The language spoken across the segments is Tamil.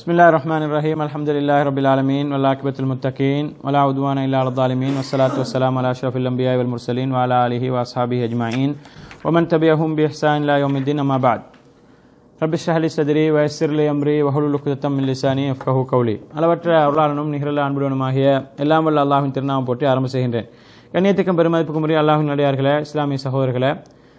بسم الله الرحمن الرحيم الحمد لله رب العالمين والعاقبة المتقين ولا عدوان إلا على الظالمين والصلاة والسلام على أشرف الأنبياء والمرسلين وعلى آله وأصحابه أجمعين ومن تبعهم بإحسان إلى يوم الدين أما بعد ரப்பி ஷஹலி சதிரி வயசிர்லி அம்ரி வஹுலுல் குதத்தம் மின் லிசானி அஃப்கஹு கௌலி அளவற்ற அருளாளனும் நிகரல அன்புடனுமாகிய எல்லாம் வல்ல அல்லாஹ்வின் திருநாமம் போட்டு ஆரம்ப செய்கின்றேன் கண்ணியத்துக்கும் பெருமதிப்புக்கும் உரிய அல்லாஹின் நடிகார்களே இஸ்லாமிய சகோதரர்களே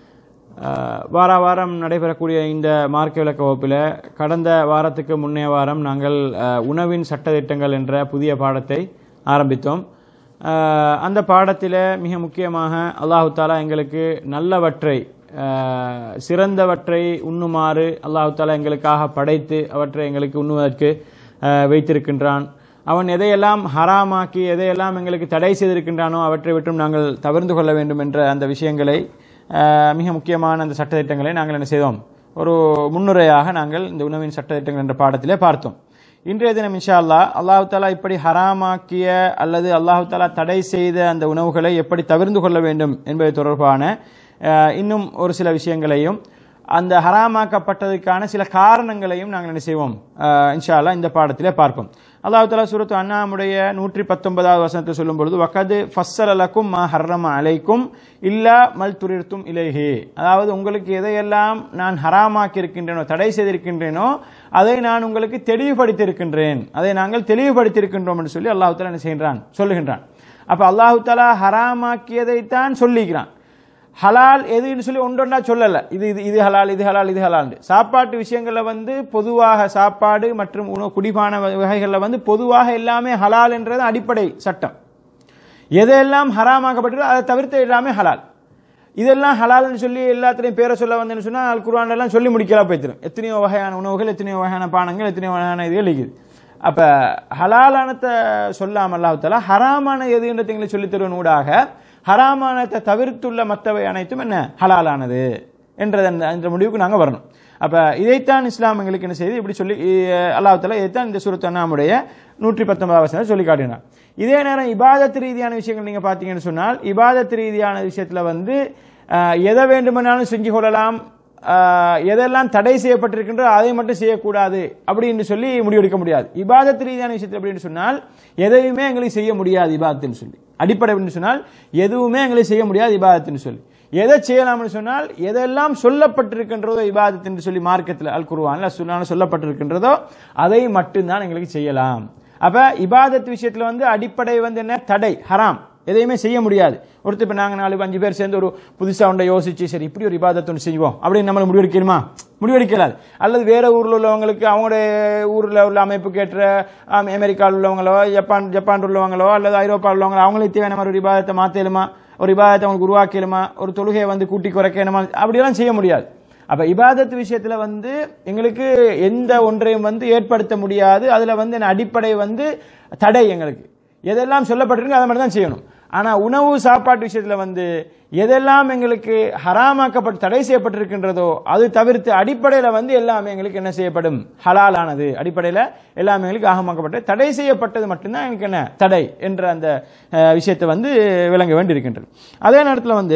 அஹ், வார வாரம் நடைபெறக்கூடிய இந்த மார்க்க விளக்க வகுப்பில் கடந்த வாரத்துக்கு முன்னைய வாரம் நாங்கள் அஹ், உணவின் சட்டதிட்டங்கள் என்ற புதிய பாடத்தை ஆரம்பித்தோம் அஹ், அந்த பாடத்தில் மிக முக்கியமாக அல்லாஹு தாலா எங்களுக்கு நல்லவற்றை அஹ், சிறந்தவற்றை உண்ணுமாறு அல்லாஹு தாலா எங்களுக்காக படைத்து அவற்றை எங்களுக்கு உண்ணுவதற்கு அஹ், வைத்திருக்கின்றான் அவன் எதையெல்லாம் ஹராமாக்கி எதையெல்லாம் எங்களுக்கு தடை செய்திருக்கின்றானோ அவற்றை விட்டும் நாங்கள் தவிர்ந்து கொள்ள வேண்டும் என்ற அந்த விஷயங்களை அஹ், மிக முக்கியமான அந்த சட்டத்திட்டங்களை நாங்கள் என்ன செய்தோம் ஒரு முன்னுரையாக நாங்கள் இந்த உணவின் சட்டத்திட்டங்கள் என்ற பாடத்திலே பார்த்தோம் இன்றைய தினம் இன்ஷா அல்லாஹ் அல்லாஹு தாலா இப்படி ஹராமாக்கிய அல்லது அல்லாஹு தாலா தடை செய்த அந்த உணவுகளை எப்படி தவிர்ந்து கொள்ள வேண்டும் என்பது தொடர்பான அஹ், இன்னும் ஒரு சில விஷயங்களையும் அந்த ஹராமாக்கப்பட்டதுக்கான சில காரணங்களையும் நாங்கள் என்ன செய்வோம் அஹ், இன்ஷா அல்லாஹ் இந்த பாடத்திலே பார்ப்போம் அல்லாஹ் தாலா சூரத்து அண்ணாமுடைய நூற்றி பத்தொன்பதாவது வசனத்தை சொல்லும் பொழுது வக்கது ஃபஸ்ஸலலக்கும் மா ஹர்ரம அலைக்கும் இல்லா மல் துரிர்த்தும் இலேஹி அதாவது உங்களுக்கு எதையெல்லாம் நான் ஹராமாக்கி இருக்கின்றேனோ தடை செய்திருக்கின்றேனோ அதை நான் உங்களுக்கு தெளிவுபடுத்தியிருக்கின்றேன் அதை நாங்கள் தெளிவுபடுத்தியிருக்கின்றோம் என்று சொல்லி அல்லாஹ் தாலா என்ன செய்கின்றான் சொல்லுகின்றான் அப்ப அல்லாஹு தாலா ஹராமாக்கியதைத்தான் சொல்லிக்கிறான் ஹலால் எதுன்னு சொல்லி ஒன்றொன்றா சொல்லல இது இது இது ஹலால் இது ஹலால் இது ஹலால் சாப்பாட்டு விஷயங்கள்ல வந்து பொதுவாக சாப்பாடு மற்றும் உணவு குடிபான வகைகள்ல வந்து பொதுவாக எல்லாமே ஹலால் என்றது அடிப்படை சட்டம் எதெல்லாம் ஹராமாக்கப்பட்டிருக்கோ அதை தவிர்த்து எல்லாமே ஹலால் இதெல்லாம் ஹலால்னு சொல்லி எல்லாத்துலையும் பேரை சொல்ல வந்தேன்னு சொன்னா அல் குர்ஆன் எல்லாம் சொல்லி முடிக்கலாம் போய்த்திரும் எத்தனையோ வகையான உணவுகள் எத்தனையோ வகையான பானங்கள் எத்தனையோ வகையான இதுகள் இருக்குது அப்ப ஹலாலானத்தை சொல்லாம அல்லாஹ் ஹராமான எதுன்றதை சொல்லி தருவன் ஊடாக ஹராமானத்தை தவிர்த்துள்ள மற்றவை அனைத்தும் என்ன ஹலாலானது என்றது அந்த அந்த முடிவுக்கு நாங்கள் வரணும் அப்ப இதைத்தான் இஸ்லாம் எங்களுக்கு என்ன செய்து இப்படி சொல்லி அல்லாஹ் தாலா இதைத்தான் இந்த சுரத்து அண்ணாமுடைய நூற்றி பத்தொன்பதாவது வசனம் சொல்லி காட்டினார் இதே நேரம் இபாதத் ரீதியான விஷயங்கள் நீங்க பார்த்தீங்கன்னு சொன்னால் இபாதத் ரீதியான விஷயத்துல வந்து அஹ், எதை வேண்டுமானாலும் செஞ்சு கொள்ளலாம் ஆஹ் எதெல்லாம் தடை செய்யப்பட்டிருக்கின்றோ அதை மட்டும் செய்யக்கூடாது அப்படின்னு சொல்லி முடிவெடுக்க முடியாது இபாதத் ரீதியான விஷயத்தில் அப்படின்னு சொன்னால் எதையுமே எங்களுக்கு செய்ய முடியாது இபாதத்துன்னு சொல்லி அடிப்படை அப்படின்னு சொன்னால் எதுவுமே எங்களுக்கு செய்ய முடியாது இபாதத்துன்னு சொல்லி எதை செய்யலாம்னு சொன்னால் எதெல்லாம் சொல்லப்பட்டிருக்கின்றதோ இபாதத் என்று சொல்லி மார்க்கத்தில் அல் குருவான்ல சொன்னாலும் சொல்லப்பட்டிருக்கின்றதோ அதை மட்டும்தான் எங்களுக்கு செய்யலாம் அப்ப இபாதத் விஷயத்துல வந்து அடிப்படை வந்து என்ன தடை ஹராம் எதையுமே செய்ய முடியாது ஒருத்தர் இப்போ நாங்கள் நாலு அஞ்சு பேர் சேர்ந்து ஒரு புதுசாக ஒன்றை யோசிச்சு சரி இப்படி ஒரு இபாதத்தை ஒன்று செய்வோம் அப்படின்னு நம்மளை முடிவெடுக்கணுமா முடிவெடுக்கலாது அல்லது வேற ஊரில் உள்ளவங்களுக்கு அவங்களுடைய ஊரில் உள்ள அமைப்புக்கு ஏற்ற ஆம், அமெரிக்காவில் உள்ளவங்களோ ஜப்பான் ஜப்பான் உள்ளவங்களோ அல்லது ஐரோப்பாவில் உள்ளவங்களோ அவங்களுக்கு தேவையான மாதிரி ஒரு இபாதத்தை மாற்றலுமா ஒரு இபாதத்தை அவங்களுக்கு உருவாக்கலுமா ஒரு தொழுகையை வந்து கூட்டி குறைக்கணுமா அப்படியெல்லாம் செய்ய முடியாது அப்ப இபாதத் விஷயத்துல வந்து எங்களுக்கு எந்த ஒன்றையும் வந்து ஏற்படுத்த முடியாது அதுல வந்து என்ன அடிப்படை வந்து தடை எங்களுக்கு எதெல்லாம் சொல்லப்பட்டிருக்கு அதை மட்டும் தான் செய்யணும் ஆனா உணவு சாப்பாட்டு விஷயத்துல வந்து எதெல்லாம் எங்களுக்கு ஹராமாக்கப்பட்டு தடை செய்யப்பட்டிருக்கின்றதோ அது தவிர்த்து அடிப்படையில வந்து எல்லாமே எங்களுக்கு என்ன செய்யப்படும் ஹலாலானது அடிப்படையில எல்லாமே எங்களுக்கு ஆகமாக்கப்பட்டது தடை செய்யப்பட்டது மட்டும்தான் எனக்கு என்ன தடை என்ற அந்த அஹ், விஷயத்தை வந்து விளங்க வேண்டியிருக்கின்றது அதே நேரத்தில் வந்து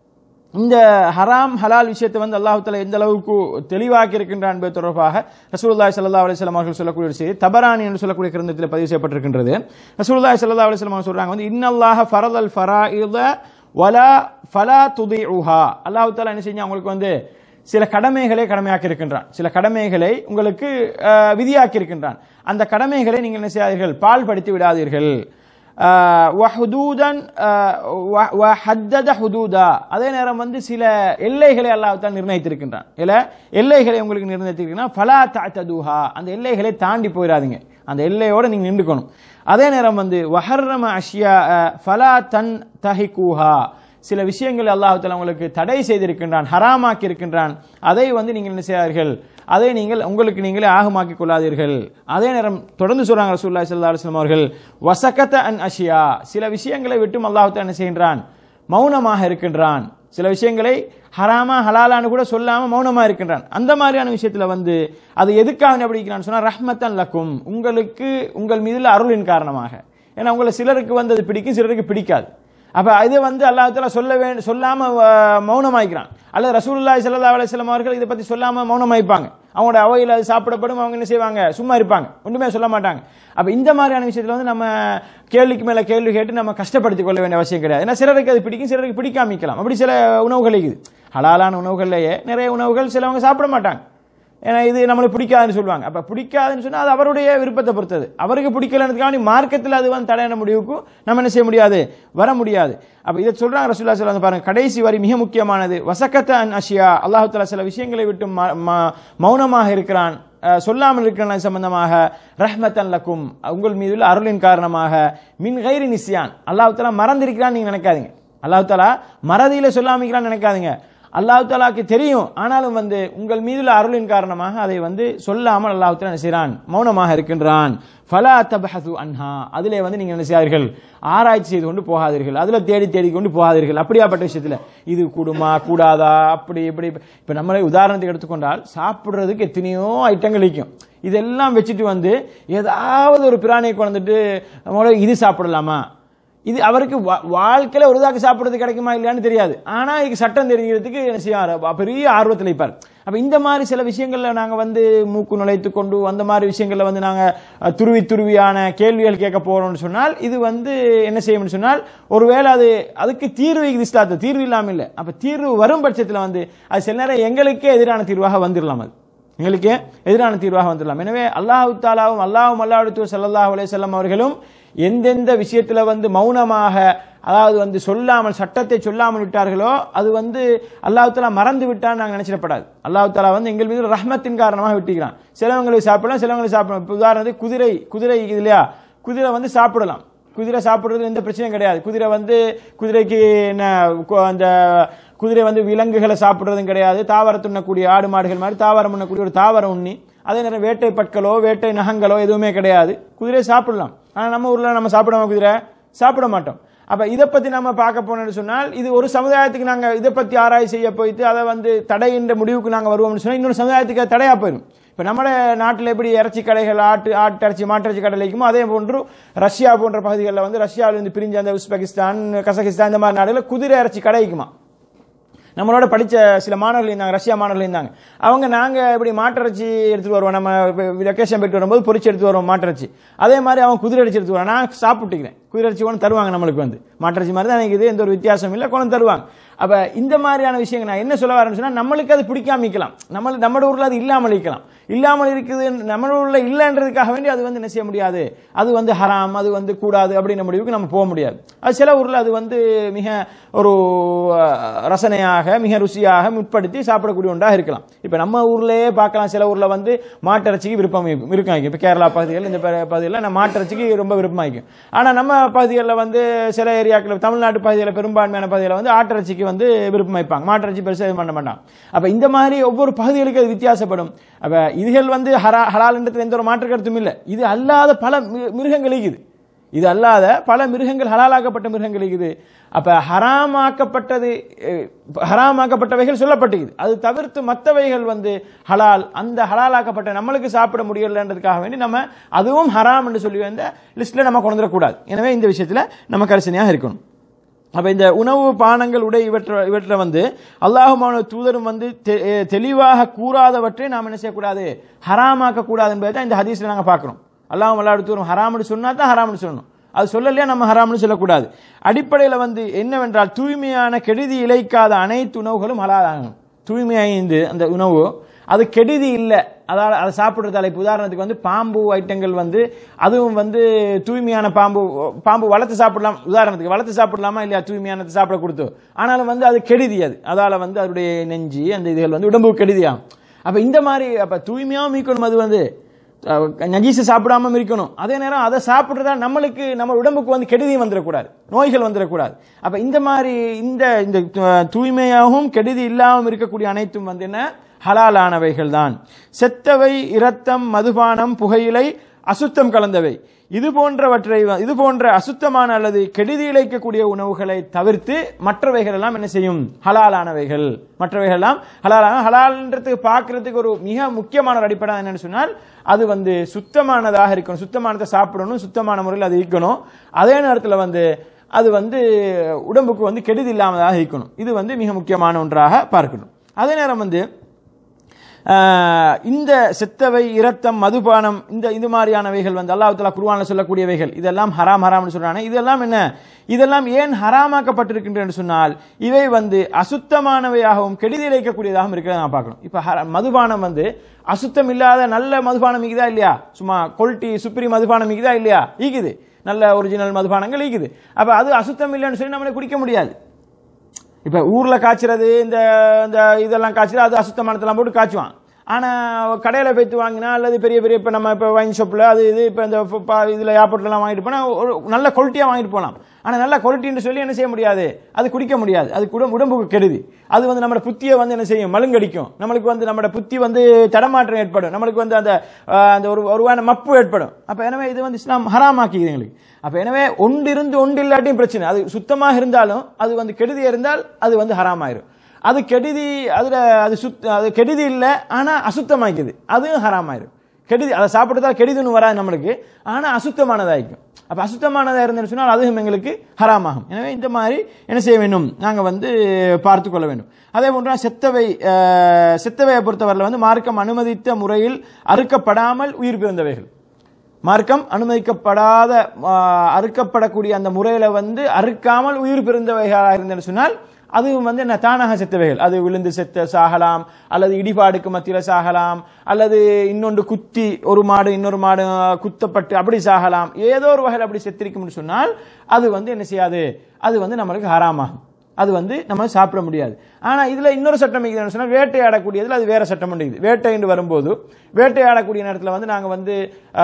இந்த ஹராம் ஹலால் விஷயத்தை வந்து அல்லாஹ் தஆலா எந்த அளவுக்கு தெளிவாக்கி இருக்கின்றான் என்பது தொடர்பாக ரசூலுல்லாஹி ஸல்லல்லாஹு அலைஹி வஸல்லம் அவர்கள் சொல்லக்கூடிய ஒரு செய்தி தபரானி என்று சொல்லக்கூடிய கிரந்தத்தில் பதிவு செய்யப்பட்டிருக்கின்றது ரசூலுல்லாஹி ஸல்லல்லாஹு அலைஹி வஸல்லம் அவங்க சொல்றாங்க வந்து இன்னல்லாஹ ஃபரதல் ஃபராயித வலா ஃபலா துதிஉஹா அல்லாஹ் தஆலா என்ன செஞ்சா உங்களுக்கு வந்து சில கடமைகளை கடமையாக்கி இருக்கின்றான் சில கடமைகளை உங்களுக்கு அஹ், விதியாக்கி இருக்கின்றான் அந்த கடமைகளை நீங்கள் என்ன செய்யாதீர்கள் பால்படுத்தி விடாதீர்கள் ஆஹ் வஹுதூதன் ஆஹ் வ- வஹத்தத ஹுதூதா அதே நேரம் வந்து சில எல்லைகளை அல்லாஹ் தான் நிர்ணயித்திருக்கின்றான் இல்ல எல்லைகளை உங்களுக்கு நிர்ணயித்திருக்கிறான் ஃபலா தஅததுஹா அந்த எல்லைகளை தாண்டி போயிடாதீங்க அந்த எல்லையோட நீங்க நின்றுக்கணும் அதே நேரம் வந்து வஹர்ரம அஷ்யா ஃபலா தன் தஹிகூஹா சில விஷயங்கள் அல்லாஹ் தஆலா உங்களுக்கு தடை செய்திருக்கின்றான் ஹராமாக்கி இருக்கின்றான் அதை வந்து நீங்கள் என்ன செய்யார்கள் அதை நீங்கள் உங்களுக்கு நீங்களே ஆகமாக்கிக் கொள்ளாதீர்கள் அதே நேரம் தொடர்ந்து சொல்றாங்க ரசூலுல்லாஹி ஸல்லல்லாஹு அலைஹி வஸல்லம் அவர்கள் வசகத அன் அஷியா சில விஷயங்களை விட்டும் அல்லாஹ் தஆலா என்ன செய்கின்றான் மௌனமாக இருக்கின்றான் சில விஷயங்களை ஹராமா ஹலாலான்னு கூட சொல்லாம மௌனமா இருக்கின்றான் அந்த மாதிரியான விஷயத்துல வந்து அது எதுக்காக அப்படி இருக்கிறான்னு சொன்னா ரஹ்மத்தன் லக்கும் உங்களுக்கு உங்கள் மீதுள்ள அருளின் காரணமாக ஏன்னா உங்களை சிலருக்கு வந்து அது பிடிக்கும் சிலருக்கு பிடிக்காது அப்ப இது வந்து அல்லாஹ் தஆலா சொல்ல வேண்டும் சொல்லாம அஹ், மௌனமாய்க்கிறான் அல்லது ரசூலுல்லாஹி ஸல்லல்லாஹு அலைஹி வஸல்லம் அவர்கள் இதை பத்தி சொல்லாம மௌனமாய்ப்பாங்க அவங்களோட அவையில் அது சாப்பிடப்படும் அவங்க என்ன செய்வாங்க சும்மா இருப்பாங்க ஒன்றுமே சொல்ல மாட்டாங்க அப்ப இந்த மாதிரியான விஷயத்துல வந்து நம்ம கேள்விக்கு மேல கேள்வி கேட்டு நம்ம கஷ்டப்படுத்திக் கொள்ள வேண்டிய அவசியம் கிடையாது ஏன்னா சிலருக்கு அது பிடிக்கும் சிலருக்கு பிடிக்காமிக்கலாம் அப்படி சில உணவுகள் இருக்குது ஹலாலான உணவுகள்லயே நிறைய உணவுகள் சிலவங்க சாப்பிட மாட்டாங்க ஏன்னா இது நம்மளுக்கு பிடிக்காதுன்னு சொல்லுவாங்க அப்ப பிடிக்காதுன்னு சொன்னா அது அவருடைய விருப்பத்தை பொறுத்தது அவருக்கு பிடிக்கலன்றதுக்காண்டி மார்க்கத்தில் அது வந்து தடையான முடிவுக்கும் நம்ம என்ன செய்ய முடியாது வர முடியாது அப்ப இதை சொல்றாங்க ரசூல்லா சொல்லுவாங்க பாருங்க கடைசி வரி மிக முக்கியமானது வசக்கத்த அன் அஷியா அல்லாஹு தஆலா சில விஷயங்களை விட்டு ம- ம- மௌனமாக இருக்கிறான் அஹ், சொல்லாமல் இருக்கிற சம்பந்தமாக ரஹ்மத்தன் லக்கும் உங்கள் மீது உள்ள அருளின் காரணமாக மின் கைரி நிஸ்யான் அல்லாஹ் தஆலா மறந்திருக்கிறான்னு நீங்க நினைக்காதீங்க அல்லாஹ் தஆலா மறதியில சொல்லாமிக்கிறான்னு நினைக்காதீங்க அல்லாஹ் தாலாக்கு தெரியும் ஆனாலும் வந்து உங்கள் மீதுள்ள அருளின் காரணமாக அதை வந்து சொல்லாமல் அல்லாஹ் தாலா என்ன செய்றான் மௌனமாக இருக்கின்றான் ஃபலா தபஹது அன்ஹா அதிலே வந்து நீங்க என்ன செய்யாதீர்கள் ஆராய்ச்சி செய்து கொண்டு போகாதீர்கள் அதுல தேடி தேடி கொண்டு போகாதீர்கள் அப்படியாப்பட்ட விஷயத்துல இது கூடுமா கூடாதா அப்படி இப்படி இப்ப நம்மளே உதாரணத்துக்கு எடுத்துக்கொண்டால் சாப்பிடுறதுக்கு எத்தனையோ ஐட்டங்கள் இருக்கும் இதெல்லாம் வச்சுட்டு வந்து ஏதாவது ஒரு பிராணியை கொண்டுட்டு நம்மளோட இது சாப்பிடலாமா இது அவருக்கு வா- வாழ்க்கையில ஒரு தாக்கு சாப்பிடுறது கிடைக்குமா இல்லையான்னு தெரியாது ஆனா இதுக்கு சட்டம் தெரிஞ்சுக்கிறதுக்கு என்ன செய்யாரு பெரிய ஆர்வத்தில் இருப்பார் அப்ப இந்த மாதிரி சில விஷயங்கள்ல நாங்க வந்து மூக்கு நுழைத்து கொண்டு அந்த மாதிரி விஷயங்கள்ல வந்து நாங்க அஹ், துருவி துருவியான கேள்விகள் கேட்க போறோம்னு சொன்னால் இது வந்து என்ன செய்யும்னு சொன்னால் ஒருவேளை அது அதுக்கு தீர்வு இது இஸ்லாத்து தீர்வு இல்லாம இல்லை அப்ப தீர்வு வரும் பட்சத்துல வந்து அது சில நேரம் எங்களுக்கே எதிரான தீர்வாக வந்துடலாம் அது எங்களுக்கு எதிரான தீர்வாக வந்துடலாம் எனவே அல்லாஹு தாலாவும் அல்லாஹும் அல்லாஹ் ஸல்லல்லாஹு அலைஹி வஸல்லம் அவர்களும் எந்தெந்த விஷயத்துல வந்து மௌனமாக அதாவது வந்து சொல்லாமல் சட்டத்தை சொல்லாமல் விட்டார்களோ அது வந்து அல்லாஹ் தாலா மறந்து விட்டான்னு நாங்கள் நினைச்சிடப்படாது அல்லாஹ் தாலா வந்து எங்கள் மீது ரஹ்மத்தின் காரணமாக விட்டுக்கிறான் சிலவங்களுக்கு சாப்பிடலாம் சிலவங்களுக்கு சாப்பிடலாம் இப்ப உதாரணத்துக்கு குதிரை குதிரை இது இல்லையா குதிரை வந்து சாப்பிடலாம் குதிரை சாப்பிடுறது எந்த பிரச்சனையும் கிடையாது குதிரை வந்து குதிரைக்கு என்ன கு- அந்த குதிரை வந்து விலங்குகளை சாப்பிடுறதும் கிடையாது தாவரம் உண்ணக்கூடிய ஆடு மாடுகள் மாதிரி தாவரம் உண்ணக்கூடிய ஒரு தாவரம் உண்ணி அதே நேரம் வேட்டை பற்களோ வேட்டை நகங்களோ எதுவுமே கிடையாது குதிரையை சாப்பிடலாம் ஆனா நம்ம ஊர்ல நம்ம சாப்பிடுவோம் குதிரை சாப்பிட மாட்டோம் அப்ப இதை பத்தி நம்ம பார்க்க போனோம்னு சொன்னால் இது ஒரு சமுதாயத்துக்கு நாங்க இதை பத்தி ஆராய்ச்சி செய்ய போயிட்டு அதை வந்து தடை என்ற முடிவுக்கு நாங்க வருவோம்னு சொன்னா இன்னொரு சமுதாயத்துக்கு அது தடையா போயிடும் இப்ப நம்ம நாட்டில் எப்படி இறைச்சி கடைகள் ஆட்டு ஆட்டு இறைச்சி மாட்டிறைச்சி கடை இருக்குமோ அதே போன்று ரஷ்யா போன்ற பகுதிகளில் வந்து ரஷ்யாவிலிருந்து பிரிஞ்ச அந்த உஸ்பெகிஸ்தான் கசகிஸ்தான் இந்த மாதிரி நாடுகளில் குதிரை இறைச்சி கடை இருக்குமா நம்மளோட படிச்ச சில மாணவர்கள் இருந்தாங்க ரஷ்யா மாணவர்கள் இருந்தாங்க அவங்க நாங்க இப்படி மாட்டிறைச்சி எடுத்துட்டு வருவோம் நம்ம வெக்கேஷன் போயிட்டு வரும்போது பொரிச்சு எடுத்து வருவோம் மாட்டிறைச்சி அதே மாதிரி அவன் குதிரை அடிச்சு எடுத்து வருவான் நான் சாப்பிட்டுக்கிறேன் குதிரை அடிச்சு கொண்டு தருவாங்க நம்மளுக்கு வந்து மாட்டிறைச்சி மாதிரி தான் எனக்கு இது எந்த ஒரு வித்தியாசம் இல்லை கொண்டு தருவாங்க அப்ப இந்த மாதிரியான விஷயங்கள் நான் என்ன சொல்ல வரேன்னு சொன்னா நம்மளுக்கு அது பிடிக்காம இருக்கலாம் நம்ம நம்ம ஊர்ல அது இல்லாமல் இருக்கலாம் இல்லாமல் இருக்குது நம்ம ஊர்ல இல்லைன்றதுக்காக வேண்டி அது வந்து என்ன செய்ய முடியாது அது வந்து ஹராம் அது வந்து கூடாது அப்படின்ற முடிவுக்கு நம்ம போக முடியாது அது சில ஊர்ல அது வந்து மிக ஒரு அஹ், ரசனையாக மிக ருசியாக முற்படுத்தி சாப்பிடக்கூடிய ஒன்றாக இருக்கலாம் இப்ப நம்ம ஊர்லயே பார்க்கலாம் சில ஊர்ல வந்து மாட்டிறைச்சிக்கு விருப்பம் இருக்கும் இருக்கும் இப்ப கேரளா பகுதிகள் இந்த ப- பகுதிகளில் நம்ம மாட்டிறைச்சிக்கு ரொம்ப விருப்பமா இருக்கும் ஆனா நம்ம பகுதிகளில் வந்து சில ஏரியாக்கள் தமிழ்நாட்டு பகுதிகளில் பெரும்பான்மையான பகுதிகளில் வந்து ஆட்டிறைச்சிக்கு வந்து விருப்பம் வைப்பாங்க மாட்டிறைச்சி பெருசாக இது பண்ண மாட்டாங்க அப்ப இந்த மாதிரி ஒவ்வொரு பகுதிகளுக்கு அது வித்தியாசப்படும் அப்ப இதுகள் வந்து ஹரா ஹலால்ன்றதுல எந்த ஒரு மாற்று கருத்தும் இல்லை இது அல்லாத பல மி- மிருகங்கள் இருக்குது இது அல்லாத பல மிருகங்கள் ஹலாலாக்கப்பட்ட மிருகங்கள் இருக்குது அப்ப ஹராமாக்கப்பட்டது அஹ், ஹராமாக்கப்பட்டவைகள் சொல்லப்பட்டிருக்குது அது தவிர்த்து மற்றவைகள் வந்து ஹலால் அந்த ஹலாலாக்கப்பட்ட நம்மளுக்கு சாப்பிட முடியலன்றதுக்காக வேண்டி நம்ம அதுவும் ஹராம் என்று சொல்லி வந்த லிஸ்ட்ல நம்ம கொண்டு வந்துடக்கூடாது எனவே இந்த விஷயத்துல நம்ம கரிசனையாக இருக்கணும் அப்ப இந்த உணவு பானங்கள் உடை இவற்றை இவற்றை வந்து அல்லாஹுமான தூதரும் வந்து தெ- எ- தெளிவாக கூறாதவற்றை நாம் என்ன செய்யக்கூடாது ஹராமாக்க கூடாது என்பதை தான் இந்த ஹதீஸ்ல நாங்க பார்க்கிறோம் அல்லாஹும் அல்லாஹ் தூதரும் ஹராம்னு சொன்னா தான் ஹராம்னு சொல்லணும் அது சொல்லலையா நம்ம ஹராம்னு சொல்லக்கூடாது அடிப்படையில் வந்து என்னவென்றால் தூய்மையான கெடுதி இழைக்காத அனைத்து உணவுகளும் ஹலாலாகணும் தூய்மையாய்ந்து அந்த உணவு அது கெடுதி இல்லை அதாவது அதை சாப்பிடுறதால இப்போ உதாரணத்துக்கு வந்து பாம்பு ஐட்டங்கள் வந்து அதுவும் வந்து தூய்மையான பாம்பு பாம்பு வளர்த்து சாப்பிடலாம் உதாரணத்துக்கு வளர்த்து சாப்பிடலாமா இல்லையா தூய்மையானது சாப்பிட கொடுத்து ஆனாலும் வந்து அது கெடுதி அது அதால வந்து அதனுடைய நெஞ்சு அந்த இதுகள் வந்து உடம்புக்கு கெடுதியாகும் அப்ப இந்த மாதிரி அப்ப தூய்மையாகவும் மீக்கணும் அது வந்து அஹ், நஜீஸை சாப்பிடாம இருக்கணும் அதே நேரம் அதை சாப்பிடுறதா நம்மளுக்கு நம்ம உடம்புக்கு வந்து கெடுதியும் வந்துடக்கூடாது நோய்கள் வந்துடக்கூடாது அப்ப இந்த மாதிரி இந்த இந்த து- தூய்மையாகவும் கெடுதி இல்லாமல் இருக்கக்கூடிய அனைத்தும் வந்து என்ன ஹலாலானவைகள் தான் செத்தவை இரத்தம் மதுபானம் புகையிலை அசுத்தம் கலந்தவை இது போன்றவற்றை வ- இது போன்ற அசுத்தமான அல்லது கெடுதி இழைக்கக்கூடிய உணவுகளை தவிர்த்து மற்றவைகள் எல்லாம் என்ன செய்யும் ஹலாலானவைகள் மற்றவைகள் எல்லாம் ஹலாலான ஹலால்ன்றதுக்கு பார்க்கறதுக்கு ஒரு மிக முக்கியமான ஒரு அடிப்படை என்னன்னு சொன்னால் அது வந்து சுத்தமானதாக இருக்கணும் சுத்தமானதை சாப்பிடணும் சுத்தமான முறையில் அது இருக்கணும் அதே நேரத்தில் வந்து அது வந்து உடம்புக்கு வந்து கெடுதி இல்லாமதாக இருக்கணும் இது வந்து மிக முக்கியமான ஒன்றாக பார்க்கணும் அதே நேரம் வந்து ஆஹ், இந்த செத்தவை இரத்தம் மதுபானம் இந்த இது மாதிரியானவைகள் வந்து அல்லாஹ் தஆலா குர்ஆன்ல சொல்லக்கூடியவைகள் இதெல்லாம் ஹராம் ஹராம்னு சொல்றானே இதெல்லாம் என்ன இதெல்லாம் ஏன் ஹராமாக்கப்பட்டிருக்கின்றன சொன்னால் இவை வந்து அசுத்தமானவையாகவும் கெடுதி இழைக்கக்கூடியதாகவும் இருக்கிறத நான் பார்க்கணும் இப்ப ஹர- மதுபானம் வந்து அசுத்தம் இல்லாத நல்ல மதுபானம் இருக்குதா இல்லையா சும்மா கொல்ட்டி சுப்ரி மதுபானம் இருக்குதா இல்லையா ஈக்குது நல்ல ஒரிஜினல் மதுபானங்கள் ஈக்குது அப்ப அது அசுத்தம் இல்லைன்னு சொல்லி நம்மளை குடிக்க முடியாது இப்ப ஊர்ல காய்ச்சறது இந்த இந்த இதெல்லாம் காய்ச்சறது அது அசுத்தமானதெல்லாம் போட்டு காய்ச்சுவான் ஆனா கடையில போய்த்து வாங்கினா அல்லது பெரிய பெரிய இப்ப நம்ம இப்ப வைன் ஷாப்ல அது இது இப்ப இந்த ப- ப- இதுல ஏர்போர்ட்ல எல்லாம் வாங்கிட்டு போனா ஒரு நல்ல குவாலிட்டியா வாங்கிட்டு போகலாம் ஆனா நல்ல குவாலிட்டின்னு சொல்லி என்ன செய்ய முடியாது அது குடிக்க முடியாது அது கூட உடம்புக்கு கெடுதி அது வந்து நம்ம புத்தியை வந்து என்ன செய்யும் மழுங்கடிக்கும் நம்மளுக்கு வந்து நம்ம புத்தி வந்து தடமாற்றம் ஏற்படும் நம்மளுக்கு வந்து அந்த ஆஹ், அந்த ஒரு ஒருவான மப்பு ஏற்படும் அப்ப எனவே இது வந்து இஸ்லாம் ஹராமாக்கிது எங்களுக்கு அப்ப எனவே ஒன்று இருந்து ஒன்று இல்லாட்டியும் பிரச்சனை அது சுத்தமாக இருந்தாலும் அது வந்து கெடுதியா இருந்தால் அது வந்து ஹராமாயிரும் அது கெடுதி அதுல அது சுத் அது கெடுதி இல்லை ஆனா அசுத்தமாக்குது அதுவும் ஹராமாயிரும் கெடுதி அதை சாப்பிட்டதா கெடுதின்னு வராது நம்மளுக்கு ஆனா அசுத்தமானதாയിരിக்கும் அப்ப அசுத்தமானதா இருந்துன்னு சொன்னால் அதுவும் எங்களுக்கு ஹராமாகும் எனவே இந்த மாதிரி என்ன செய்ய வேண்டும் நாங்க வந்து பார்த்து கொள்ள வேண்டும் அதே போன்று செத்தவை அஹ், செத்தவையை பொறுத்தவரையில் வந்து மார்க்கம் அனுமதித்த முறையில் அறுக்கப்படாமல் உயிர் பிறந்தவைகள் மார்க்கம் அனுமதிக்கப்படாத ஆ, அறுக்கப்படக்கூடிய அந்த முறையில வந்து அறுக்காமல் உயிர் பிறந்தவைகளாக இருந்தேன்னு சொன்னால் அதுவும் வந்து என்ன தானாக செத்தவைகள் அது விழுந்து செத்த சாகலாம் அல்லது இடிபாடுக்கு மத்தியில சாகலாம் அல்லது இன்னொன்று குத்தி ஒரு மாடு இன்னொரு மாடு ஆ, குத்தப்பட்டு அப்படி சாகலாம் ஏதோ ஒரு வகையில் அப்படி செத்திருக்கும்னு சொன்னால் அது வந்து என்ன செய்யாது அது வந்து நம்மளுக்கு ஹராமாகும் அது வந்து நம்ம சாப்பிட முடியாது ஆனா இதுல இன்னொரு சட்டம் இருக்குதுன்னு சொன்னா வேட்டையாடக்கூடியதுல அது வேற சட்டம் இருக்குது வேட்டை என்று வரும்போது வேட்டையாடக்கூடிய நேரத்தில் வந்து நாங்க வந்து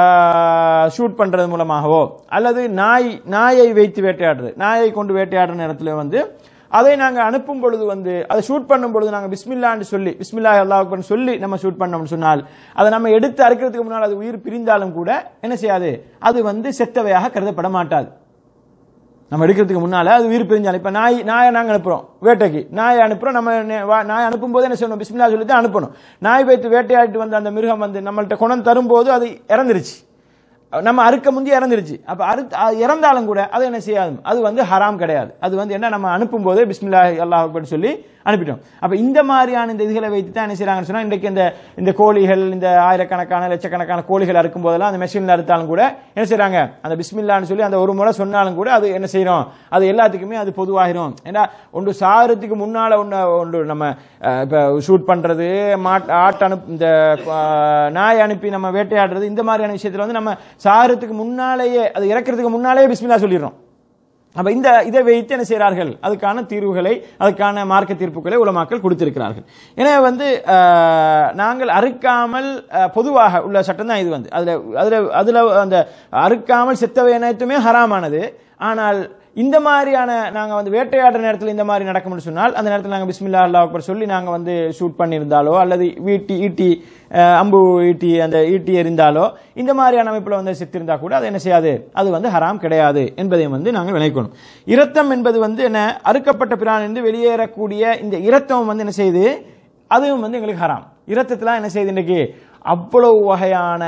ஷூட் பண்றது மூலமாகவோ அல்லது நாய் நாயை வைத்து வேட்டையாடுறது நாயை கொண்டு வேட்டையாடுற நேரத்தில் வந்து அதை நாங்க அனுப்பும் பொழுது வந்து அதை ஷூட் பண்ணும் பொழுது நாங்க பிஸ்மில்லான்னு சொல்லி பிஸ்மில்லா அல்லாஹ் சொல்லி நம்ம ஷூட் பண்ணோம்னு சொன்னால் அதை நம்ம எடுத்து அறுக்கிறதுக்கு முன்னால் அது உயிர் பிரிந்தாலும் கூட என்ன செய்யாது அது வந்து செத்தவையாக கருதப்பட மாட்டாது நம்ம எடுக்கிறதுக்கு முன்னால அது உயிர் பிரிஞ்சாலும் இப்ப நாய் நாயை நாங்க அனுப்புறோம் வேட்டைக்கு நாயை அனுப்புறோம் நம்ம நே- வா- நாய் அனுப்பும் போது என்ன செய்யணும் பிஸ்மில்லா சொல்லி தான் அனுப்பணும் நாய் வைத்து வேட்டையாடிட்டு வந்த அந்த மிருகம் வந்து நம்மள்ட்ட குணம் தரும்போது அது இறந்துருச்சு நம்ம அறுக்க முந்தி இறந்துருச்சு அப்ப அறு அது இறந்தாலும் கூட அது என்ன செய்யாது அது வந்து ஹராம் கிடையாது அது வந்து என்ன நம்ம அனுப்பும் போதே பிஸ்மில்லா அல்லாஹ் அக்பர் சொல்லி அனுப்பிட்டோம் அப்ப இந்த மாதிரியான இந்த இதுகளை வைத்து தான் என்ன செய்றாங்கன்னு சொன்னா இன்றைக்கு இந்த இந்த கோழிகள் இந்த ஆயிரக்கணக்கான லட்சக்கணக்கான கோழிகள் அறுக்கும் போதெல்லாம் அந்த மெஷின்ல அறுத்தாலும் கூட என்ன செய்றாங்க அந்த பிஸ்மில்லான்னு சொல்லி அந்த ஒரு முறை சொன்னாலும் கூட அது என்ன செய்றோம் அது எல்லாத்துக்குமே அது பொதுவாகிரும் ஏன்னா ஒன்று சாகிறதுக்கு முன்னால ஒன்று ஒன்று நம்ம அஹ், இப்ப ஷூட் பண்றது மாட் ஆட்டு அனுப் இந்த அஹ், நாய் அனுப்பி நம்ம வேட்டையாடுறது இந்த மாதிரியான விஷயத்துல வந்து நம்ம சாகிறதுக்கு முன்னாலேயே அது இறக்கிறதுக்கு முன்னாலேயே பிஸ்மில்லா சொல்லிடுறோம் அப்ப இந்த இதை வைத்து என்ன செய்கிறார்கள் அதுக்கான தீர்வுகளை அதுக்கான மார்க்க தீர்ப்புகளை உலமாக்கள் கொடுத்திருக்கிறார்கள் எனவே வந்து அஹ், நாங்கள் அறுக்காமல் அஹ், பொதுவாக உள்ள சட்டம் தான் இது வந்து அதுல அதுல அதுல அந்த அறுக்காமல் செத்தவை அனைத்துமே ஹராமானது ஆனால் இந்த மாதிரியான நாங்க வந்து வேட்டையாடுற நேரத்தில் இந்த மாதிரி நடக்கும்னு சொன்னால் அந்த நேரத்தில் நாங்க பிஸ்மில்லா அல்லாஹ் அக்பர் சொல்லி நாங்க வந்து ஷூட் பண்ணியிருந்தாலோ அல்லது வீட்டி ஈட்டி அஹ், அம்பு ஈட்டி அந்த ஈட்டி எறிந்தாலோ இந்த மாதிரியான அமைப்புல வந்து செத்திருந்தா கூட அது என்ன செய்யாது அது வந்து ஹராம் கிடையாது என்பதையும் வந்து நாங்கள் விளைக்கணும் இரத்தம் என்பது வந்து என்ன அறுக்கப்பட்ட பிராணிலிருந்து வெளியேறக்கூடிய இந்த இரத்தம் வந்து என்ன செய்யுது அதுவும் வந்து எங்களுக்கு ஹராம் இரத்தத்துல என்ன செய்யுது இன்னைக்கு அவ்வளவு வகையான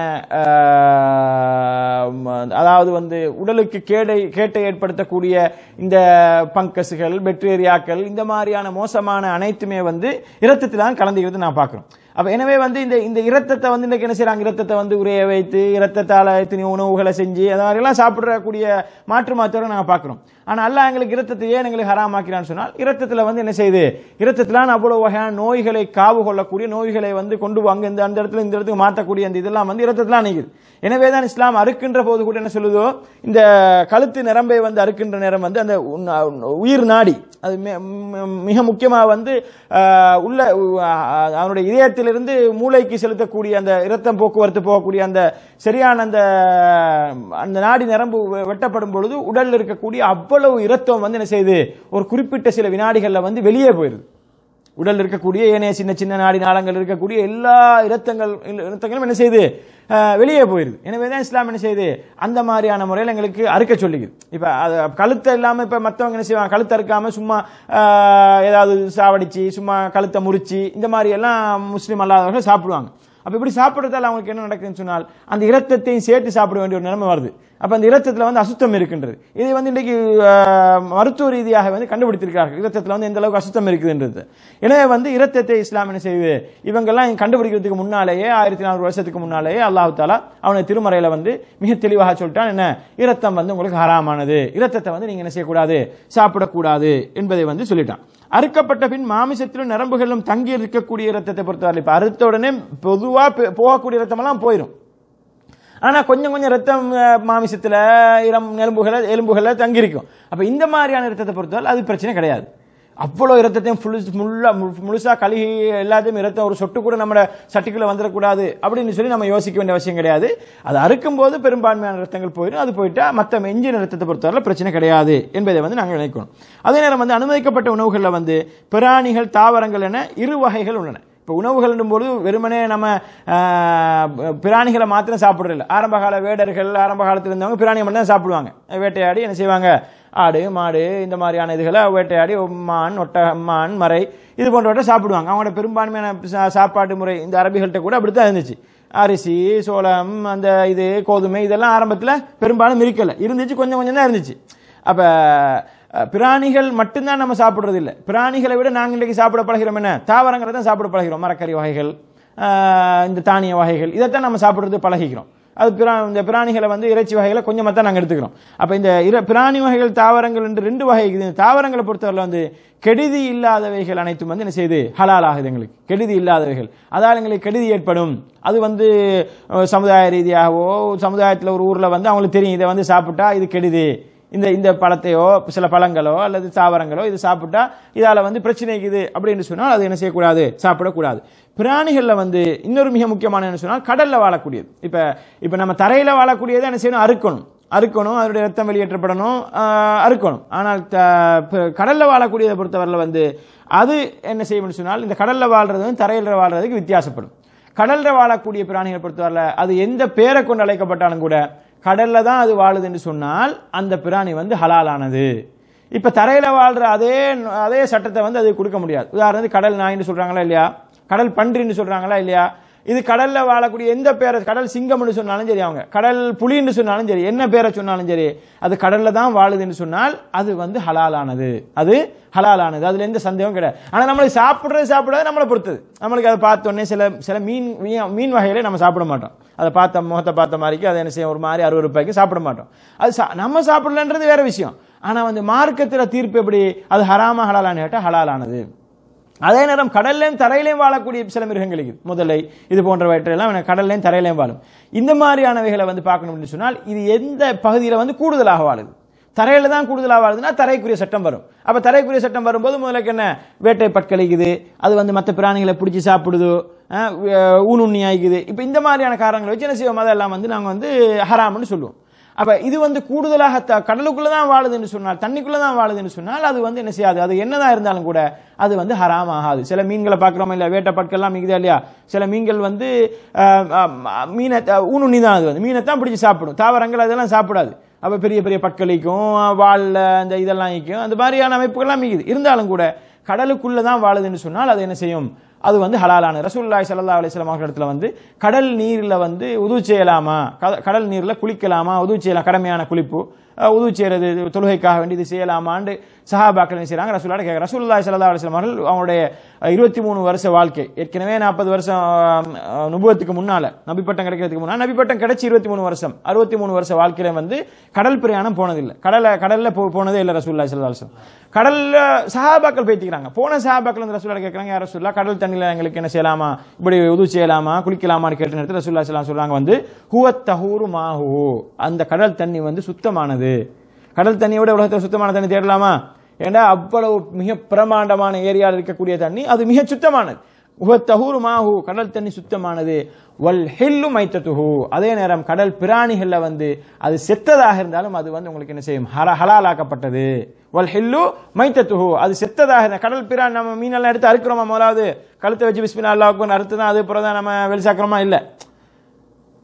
ஆஹ், ம- அதாவது வந்து உடலுக்கு கேடை கேட்டை ஏற்படுத்தக்கூடிய இந்த பங்கசுகள் பெக்டீரியாக்கள் இந்த மாதிரியான மோசமான அனைத்துமே வந்து இரத்தத்தில் தான் கலந்துக்கிறது நான் பார்க்கிறோம் அப்ப எனவே வந்து இந்த இந்த இரத்தத்தை வந்து இன்னைக்கு என்ன செய்றாங்க இரத்தத்தை வந்து உரைய வைத்து இரத்தத்தால எத்தனை உணவுகளை செஞ்சு அந்த மாதிரி எல்லாம் சாப்பிடக்கூடிய மாற்று மாத்திரம் நாங்க பார்க்கிறோம் ஆனா அல்லாஹ் எங்களுக்கு இரத்தத்தை ஏன் எங்களுக்கு ஹராமாக்கிறான்னு சொன்னால் இரத்தத்துல வந்து என்ன செய்யுது இரத்தத்திலான அவ்வளவு வகையான நோய்களை காவு கொள்ளக்கூடிய நோய்களை வந்து கொண்டு வாங்க இந்த அந்த இடத்துல இந்த இடத்துக்கு மாற்றக்கூடிய அந்த இதெல்லாம் வந்து இரத்தத்திலாம் நீக்குது எனவே தான் இஸ்லாம் அறுக்கின்ற போது கூட என்ன சொல்லுதோ இந்த கழுத்து நிரம்பை வந்து அறுக்கின்ற நேரம் வந்து அந்த உன்- உயிர் நாடி அது மி- மி- மிக முக்கியமாக வந்து ஆஹ், உள்ள ஆஹ், அவனுடைய இதயத்திலிருந்து மூளைக்கு செலுத்தக்கூடிய அந்த இரத்தம் போக்குவரத்து போகக்கூடிய அந்த சரியான அந்த அந்த நாடி நரம்பு வெ- வெட்டப்படும் பொழுது உடல்ல இருக்கக்கூடிய அவ்வளவு இரத்தம் வந்து என்ன செய்யுது ஒரு குறிப்பிட்ட சில வினாடிகள்ல வந்து வெளியே போயிருது உடல் இருக்கக்கூடிய ஏனைய சின்ன சின்ன நாடி நாளங்கள் இருக்கக்கூடிய எல்லா இரத்தங்கள் இரத்தங்களும் என்ன செய்யுது அஹ், வெளியே போயிருது எனவே தான் இஸ்லாம் என்ன செய்யுது அந்த மாதிரியான முறையில் எங்களுக்கு அறுக்க சொல்லிக்குது இப்ப அது கழுத்தை இல்லாம இப்ப மத்தவங்க என்ன செய்வாங்க கழுத்தை அறுக்காம சும்மா அஹ், ஏதாவது சாவடிச்சு சும்மா கழுத்தை முறிச்சு இந்த மாதிரி எல்லாம் முஸ்லீம் அல்லாதவர்கள் சாப்பிடுவாங்க அப்ப இப்படி சாப்பிடுறதால அவங்களுக்கு என்ன நடக்குதுன்னு சொன்னால் அந்த இரத்தத்தையும் சேர்த்து சாப்பிட வேண்டிய ஒரு நிலைமை வருது அப்ப அந்த இரத்தத்துல வந்து அசுத்தம் இருக்கின்றது இது வந்து இன்னைக்கு ஆஹ், மருத்துவ ரீதியாக வந்து கண்டுபிடித்திருக்கிறார்கள் இரத்தத்துல வந்து எந்த அளவுக்கு அசுத்தம் இருக்குதுன்றது எனவே வந்து இரத்தத்தை இஸ்லாம் என்ன செய்யுது இவங்கெல்லாம் கண்டுபிடிக்கிறதுக்கு முன்னாலேயே ஆயிரத்தி நானூறு வருஷத்துக்கு முன்னாலேயே அல்லாஹ் தாலா அவனை திருமறையில வந்து மிக தெளிவாக சொல்லிட்டான் என்ன இரத்தம் வந்து உங்களுக்கு ஹராமானது இரத்தத்தை வந்து நீங்க என்ன செய்யக்கூடாது சாப்பிடக்கூடாது என்பதை வந்து சொல்லிட்டான் அறுக்கப்பட்ட பின் மாமிசத்திலும் நரம்புகளிலும் தங்கி இருக்கக்கூடிய இரத்தத்தை பொறுத்தவரை இப்ப அறுத்த உடனே பொதுவா பே- போகக்கூடிய இரத்தமெல்லாம் போயிடும் ஆனா கொஞ்சம் கொஞ்சம் ரத்தம் அஹ், மாமிசத்துல இரம் எலும்புகளை எலும்புகளை தங்கி இருக்கும் அப்ப இந்த மாதிரியான இரத்தத்தை பொறுத்தவரை அது பிரச்சனை கிடையாது அவ்வளோ இரத்தத்தையும் ஃபுல்லு முள்ளா மு- முழுசா கழுகி எல்லாத்தையும் இரத்தம் ஒரு சொட்டு கூட நம்ம சட்டிக்குள்ள வந்துடக்கூடாது அப்படின்னு சொல்லி நம்ம யோசிக்க வேண்டிய அவசியம் கிடையாது அது அறுக்கும் போது பெரும்பான்மையான ரத்தங்கள் போயிடும் அது போயிட்டா மற்ற எஞ்சின ரத்தத்தை பொறுத்தவரை பிரச்சனை கிடையாது என்பதை வந்து நாங்கள் நினைக்கணும் அதே நேரம் வந்து அனுமதிக்கப்பட்ட உணவுகளில் வந்து பிராணிகள் தாவரங்கள் என இரு வகைகள் உள்ளன இப்போ உணவுகள் போது வெறுமனே நம்ம ஆஹ், பிராணிகளை மாத்திரம் சாப்பிடுறதில்ல ஆரம்ப கால வேடர்கள் ஆரம்ப காலத்தில் இருந்தவங்க பிராணியை மட்டும் தான் சாப்பிடுவாங்க வேட்டையாடி என்ன செய்வாங்க ஆடு மாடு இந்த மாதிரியான இதுகளை வேட்டையாடி மான் ஒட்டகம் மான் மறை இது போன்றவற்றை சாப்பிடுவாங்க அவங்களோட பெரும்பான்மையான சா- சாப்பாட்டு முறை இந்த அரபிகள்கிட்ட கூட அப்படித்தான் இருந்துச்சு அரிசி சோளம் அந்த இது கோதுமை இதெல்லாம் ஆரம்பத்தில் பெரும்பாலும் இருக்கல இருந்துச்சு கொஞ்சம் கொஞ்சம் தான் இருந்துச்சு அப்ப அஹ், பிராணிகள் மட்டும்தான் நம்ம சாப்பிடுறது இல்ல பிராணிகளை விட நாங்கள் இன்றைக்கு சாப்பிட பழகிறோம் என்ன தாவரங்களை தான் சாப்பிட பழகிறோம் மரக்கறி வகைகள் அஹ், இந்த தானிய வகைகள் இதைத்தான் நம்ம சாப்பிடுறது பழகிக்கிறோம் அது பிரா இந்த பிராணிகளை வந்து இறைச்சி வகைகளை கொஞ்சமாக தான் நாங்கள் எடுத்துக்கிறோம் அப்போ இந்த இர பிராணி வகைகள் தாவரங்கள் என்று ரெண்டு வகை இருக்குது இந்த தாவரங்களை பொறுத்தவரை வந்து கெடுதி இல்லாதவைகள் அனைத்தும் வந்து என்ன செய்யுது ஹலால் ஆகுது எங்களுக்கு கெடுதி இல்லாதவைகள் அதால் எங்களுக்கு கெடுதி ஏற்படும் அது வந்து அஹ், சமுதாய ரீதியாகவோ சமுதாயத்தில் ஒரு ஊரில் வந்து அவங்களுக்கு தெரியும் இதை வந்து சாப்பிட்டா இது கெடுதி இந்த இந்த பழத்தையோ சில பழங்களோ அல்லது தாவரங்களோ இது சாப்பிட்டா இதால வந்து பிரச்சனை இருக்குது அப்படின்னு சொன்னால் அது என்ன செய்யக்கூடாது சாப்பிடக்கூடாது பிராணிகள்ல வந்து இன்னொரு மிக முக்கியமான என்ன சொன்னால் கடல்ல வாழக்கூடியது இப்ப இப்ப நம்ம தரையில வாழக்கூடியதை என்ன செய்யணும் அறுக்கணும் அறுக்கணும் அதனுடைய ரத்தம் வெளியேற்றப்படணும் ஆஹ், அறுக்கணும் ஆனால் த- ப- கடல்ல வாழக்கூடியதை பொறுத்தவரையில் வந்து அது என்ன செய்யணும்னு சொன்னால் இந்த கடல்ல வாழ்றது வந்து தரையில வாழ்றதுக்கு வித்தியாசப்படும் கடல்ல வாழக்கூடிய பிராணிகளை பொறுத்தவரையில் அது எந்த பேரை கொண்டு அழைக்கப்பட்டாலும் கூட கடல்ல தான் அது வாழுது என்று சொன்னால் அந்த பிராணி வந்து ஹலாலானது இப்ப தரையில வாழ்ற அதே அதே சட்டத்தை வந்து அது கொடுக்க முடியாது உதாரணத்துக்கு கடல் நாயின்னு சொல்றாங்களா இல்லையா கடல் பன்றின்னு சொல்றாங்களா இல்லையா இது கடல்ல வாழக்கூடிய எந்த பேரை கடல் சிங்கம்னு சொன்னாலும் சரி அவங்க கடல் புலின்னு சொன்னாலும் சரி என்ன பேரை சொன்னாலும் சரி அது கடல்ல தான் வாழுதுன்னு சொன்னால் அது வந்து ஹலாலானது அது ஹலாலானது அதுல எந்த சந்தேகம் கிடையாது ஆனா நம்மளுக்கு சாப்பிடுறது சாப்பிடாது நம்மளை பொறுத்தது நம்மளுக்கு அதை பார்த்த உடனே சில சில மீன் மீ- மீன் வகையில நம்ம சாப்பிட மாட்டோம் அதை பார்த்த முகத்தை பார்த்த மாதிரிக்கு அதை என்ன செய்யும் ஒரு மாதிரி அறுபது ரூபாய்க்கு சாப்பிட மாட்டோம் அது சா- நம்ம சாப்பிடலன்றது வேற விஷயம் ஆனா வந்து மார்க்கத்துல தீர்ப்பு எப்படி அது ஹராமா ஹலாலான்னு கேட்டா ஹலாலானது அதே நேரம் கடல்லையும் தரையிலையும் வாழக்கூடிய சில மிருகங்கள் இருக்குது முதலை இது போன்றவற்றையெல்லாம் கடல்லையும் தரையிலையும் வாழும் இந்த மாதிரியானவைகளை வந்து பார்க்கணும்னு சொன்னால் இது எந்த பகுதியில் வந்து கூடுதலாக வாழுது தரையில தான் கூடுதலாக வாழுதுன்னா தரைக்குரிய சட்டம் வரும் அப்ப தரைக்குரிய சட்டம் வரும்போது முதலுக்கு என்ன வேட்டை பட்கழிக்குது அது வந்து மற்ற பிராணிகளை பிடிச்சி சாப்பிடுது அஹ், ஊனுண்ணி ஆகிக்குது இப்போ இந்த மாதிரியான காரணங்களை வச்சு என்ன செய்வோம் அதெல்லாம் வந்து நாங்கள் வந்து ஹராம்னு சொல்லுவோம் அப்ப இது வந்து கூடுதலாக த- கடலுக்குள்ள தான் வாழுதுன்னு சொன்னால் தண்ணிக்குள்ள தான் வாழுதுன்னு சொன்னால் அது வந்து என்ன செய்யாது அது என்னதான் இருந்தாலும் கூட அது வந்து ஹராம் ஆகாது சில மீன்களை பார்க்குறோமா இல்லையா வேட்டை பட்கள்லாம் மிகுதா இல்லையா சில மீன்கள் வந்து ஆஹ், ஆஹ், மீனை த- ஊனுண்ணி தான் அது வந்து மீனை தான் பிடிச்சி சாப்பிடும் தாவரங்கள் அதெல்லாம் சாப்பிடாது அப்ப பெரிய பெரிய பட்களிக்கும் வால்ல அந்த இதெல்லாம் ஈக்கும் அந்த மாதிரியான அமைப்புகள்லாம் மிகுது இருந்தாலும் கூட கடலுக்குள்ள தான் வாழுதுன்னு சொன்னால் அது என்ன செய்யும் அது வந்து ஹலாலான ரசூலுல்லாஹி ஸல்லல்லாஹு அலைஹி வஸல்லம் அவர்கள் இடத்துல வந்து கடல் நீர்ல வந்து உது செய்யலாமா கட- கடல் நீர்ல குளிக்கலாமா உது செய்யலாம் கடமையான குளிப்பு அஹ், உது செய்யறது இது தொழுகைக்காக வேண்டி இது செய்யலாமான்னு சஹாபாக்கள் என்ன செய்றாங்க ரசூலுல்லாஹி கேட்க ரசூலுல்லாஹி ஸல்லல்லாஹு அலைஹி வஸல்லம் அவர்கள் அவங்களுடைய இருபத்தி மூணு வருஷ வாழ்க்கை ஏற்கனவே நாற்பது வருஷம் அஹ், நுபுவத்துக்கு முன்னால நபி பட்டம் கிடைக்கிறதுக்கு முன்னால நபி பட்டம் கிடைச்சி இருபத்தி மூணு வருஷம் அறுபத்தி மூணு வருஷ வாழ்க்கையில வந்து கடல் பிரயாணம் போனதில்லை கடல கடல்ல போ- போனதே இல்லை ரசூலுல்லாஹி ஸல்லல்லாஹு அலைஹி வஸல்லம் கடல்ல சஹாபாக்கள் பேத்திக்கிறாங்க போன சஹாபாக்கள் வந்து ரசூலுல்லாஹி கேட்கறாங்க யார் ரசூலுல்லாஹ் கடல் தண்ணில எங்களுக்கு என்ன செய்யலாமா இப்படி உது செய்யலாமா குளிக்கலாமான்னு கேட்ட நேரத்தில் ரசூலுல்லாஹி ஸல்லல்லாஹு அலைஹி வஸல்லம் சொல்றாங்க வந்து ஹுவத் தஹூரு மாஹு அந்த கடல் தண்ணி வந்து சுத்தமானது கடல் தண்ணியை விட உலகத்தில் சுத்தமான தண்ணி தேடலாமா ஏண்டா அவ்வளவு மிக பிரமாண்டமான ஏரியாவில் இருக்கக்கூடிய தண்ணி அது மிக சுத்தமானது உஹத்தஹூரு மாஹு கடல் தண்ணி சுத்தமானது வல் ஹில்லு மைத்தத்துஹு அதே நேரம் கடல் பிராணிகள்ல வந்து அது செத்ததாக இருந்தாலும் அது வந்து உங்களுக்கு என்ன செய்யும் ஹர ஹலாலாக்கப்பட்டது வல் ஹில்லு மைத்தத்துஹு அது செத்ததாக இருந்தா கடல் பிராணி நம்ம மீனெல்லாம் எடுத்து அறுக்கிறோமா முதலாவது கழுத்தை வச்சு பிஸ்மில்லா அல்லாஹ் அக்பர் அறுத்து தான் அது பிறகு தான் நம்ம வெளிசாக்கிறோமா இல்லை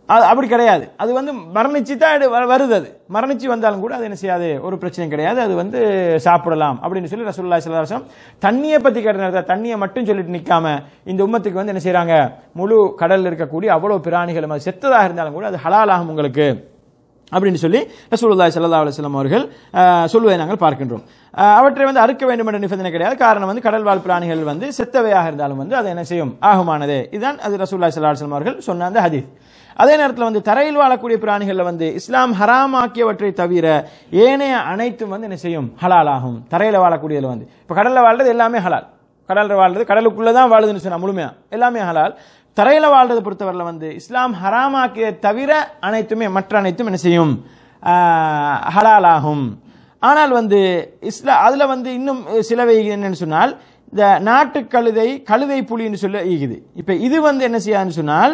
அது அப்படி கிடையாது அது வந்து மரணிச்சு தான் இது வ- வருது அது மரணிச்சு வந்தாலும் கூட அது என்ன செய்யாது ஒரு பிரச்சனையும் கிடையாது அது வந்து சாப்பிடலாம் அப்படின்னு சொல்லி ரசூலுல்லாஹி ஸல்லல்லாஹு அலைஹி வஸல்லம் தண்ணியை பத்தி கேட்ட தண்ணியை மட்டும் சொல்லிட்டு நிக்காம இந்த உம்மத்துக்கு வந்து என்ன செய்றாங்க முழு கடல்ல இருக்கக்கூடிய அவ்வளவு பிராணிகளும் அது செத்ததாக இருந்தாலும் கூட அது ஹலாலாகும் உங்களுக்கு அப்படின்னு சொல்லி ரசூலுல்லாஹி ஸல்லல்லாஹு அலைஹி வஸல்லம் அவர்கள் அஹ், சொல்வதை நாங்கள் பார்க்கின்றோம் அஹ், அவற்றை வந்து அறுக்க வேண்டும் என்ற நிபந்தனை கிடையாது காரணம் வந்து கடல் வாழ் பிராணிகள் வந்து செத்தவையாக இருந்தாலும் வந்து அதை என்ன செய்யும் ஆகுமானதே இதுதான் அது ரசூலுல்லாஹி ஸல்லல்லாஹு அலைஹி வஸல்லம் அவர்கள் சொன்ன அந்த ஹதீஸ் அதே நேரத்தில் வந்து தரையில் வாழக்கூடிய பிராணிகள்ல வந்து இஸ்லாம் ஹராமாக்கியவற்றை தவிர ஏனைய அனைத்தும் வந்து என்ன செய்யும் ஹலாலாகும் தரையில வாழக்கூடியதுல வந்து இப்போ கடல்ல வாழ்றது எல்லாமே ஹலால் கடல்ல வாழ்றது கடலுக்குள்ள தான் வாழுதுன்னு சொன்னா முழுமையா எல்லாமே ஹலால் தரையில வாழ்றதை பொறுத்தவரையில் வந்து இஸ்லாம் ஹராமாக்கிய தவிர அனைத்துமே மற்ற அனைத்தும் என்ன செய்யும் ஆஹ், ஹலாலாகும் ஆனால் வந்து இஸ்லா அதுல வந்து இன்னும் சிலவை என்னன்னு சொன்னால் இந்த நாட்டு கழுதை கழுதை புலின்னு சொல்ல ஈகுது இப்ப இது வந்து என்ன செய்யாதுன்னு சொன்னால்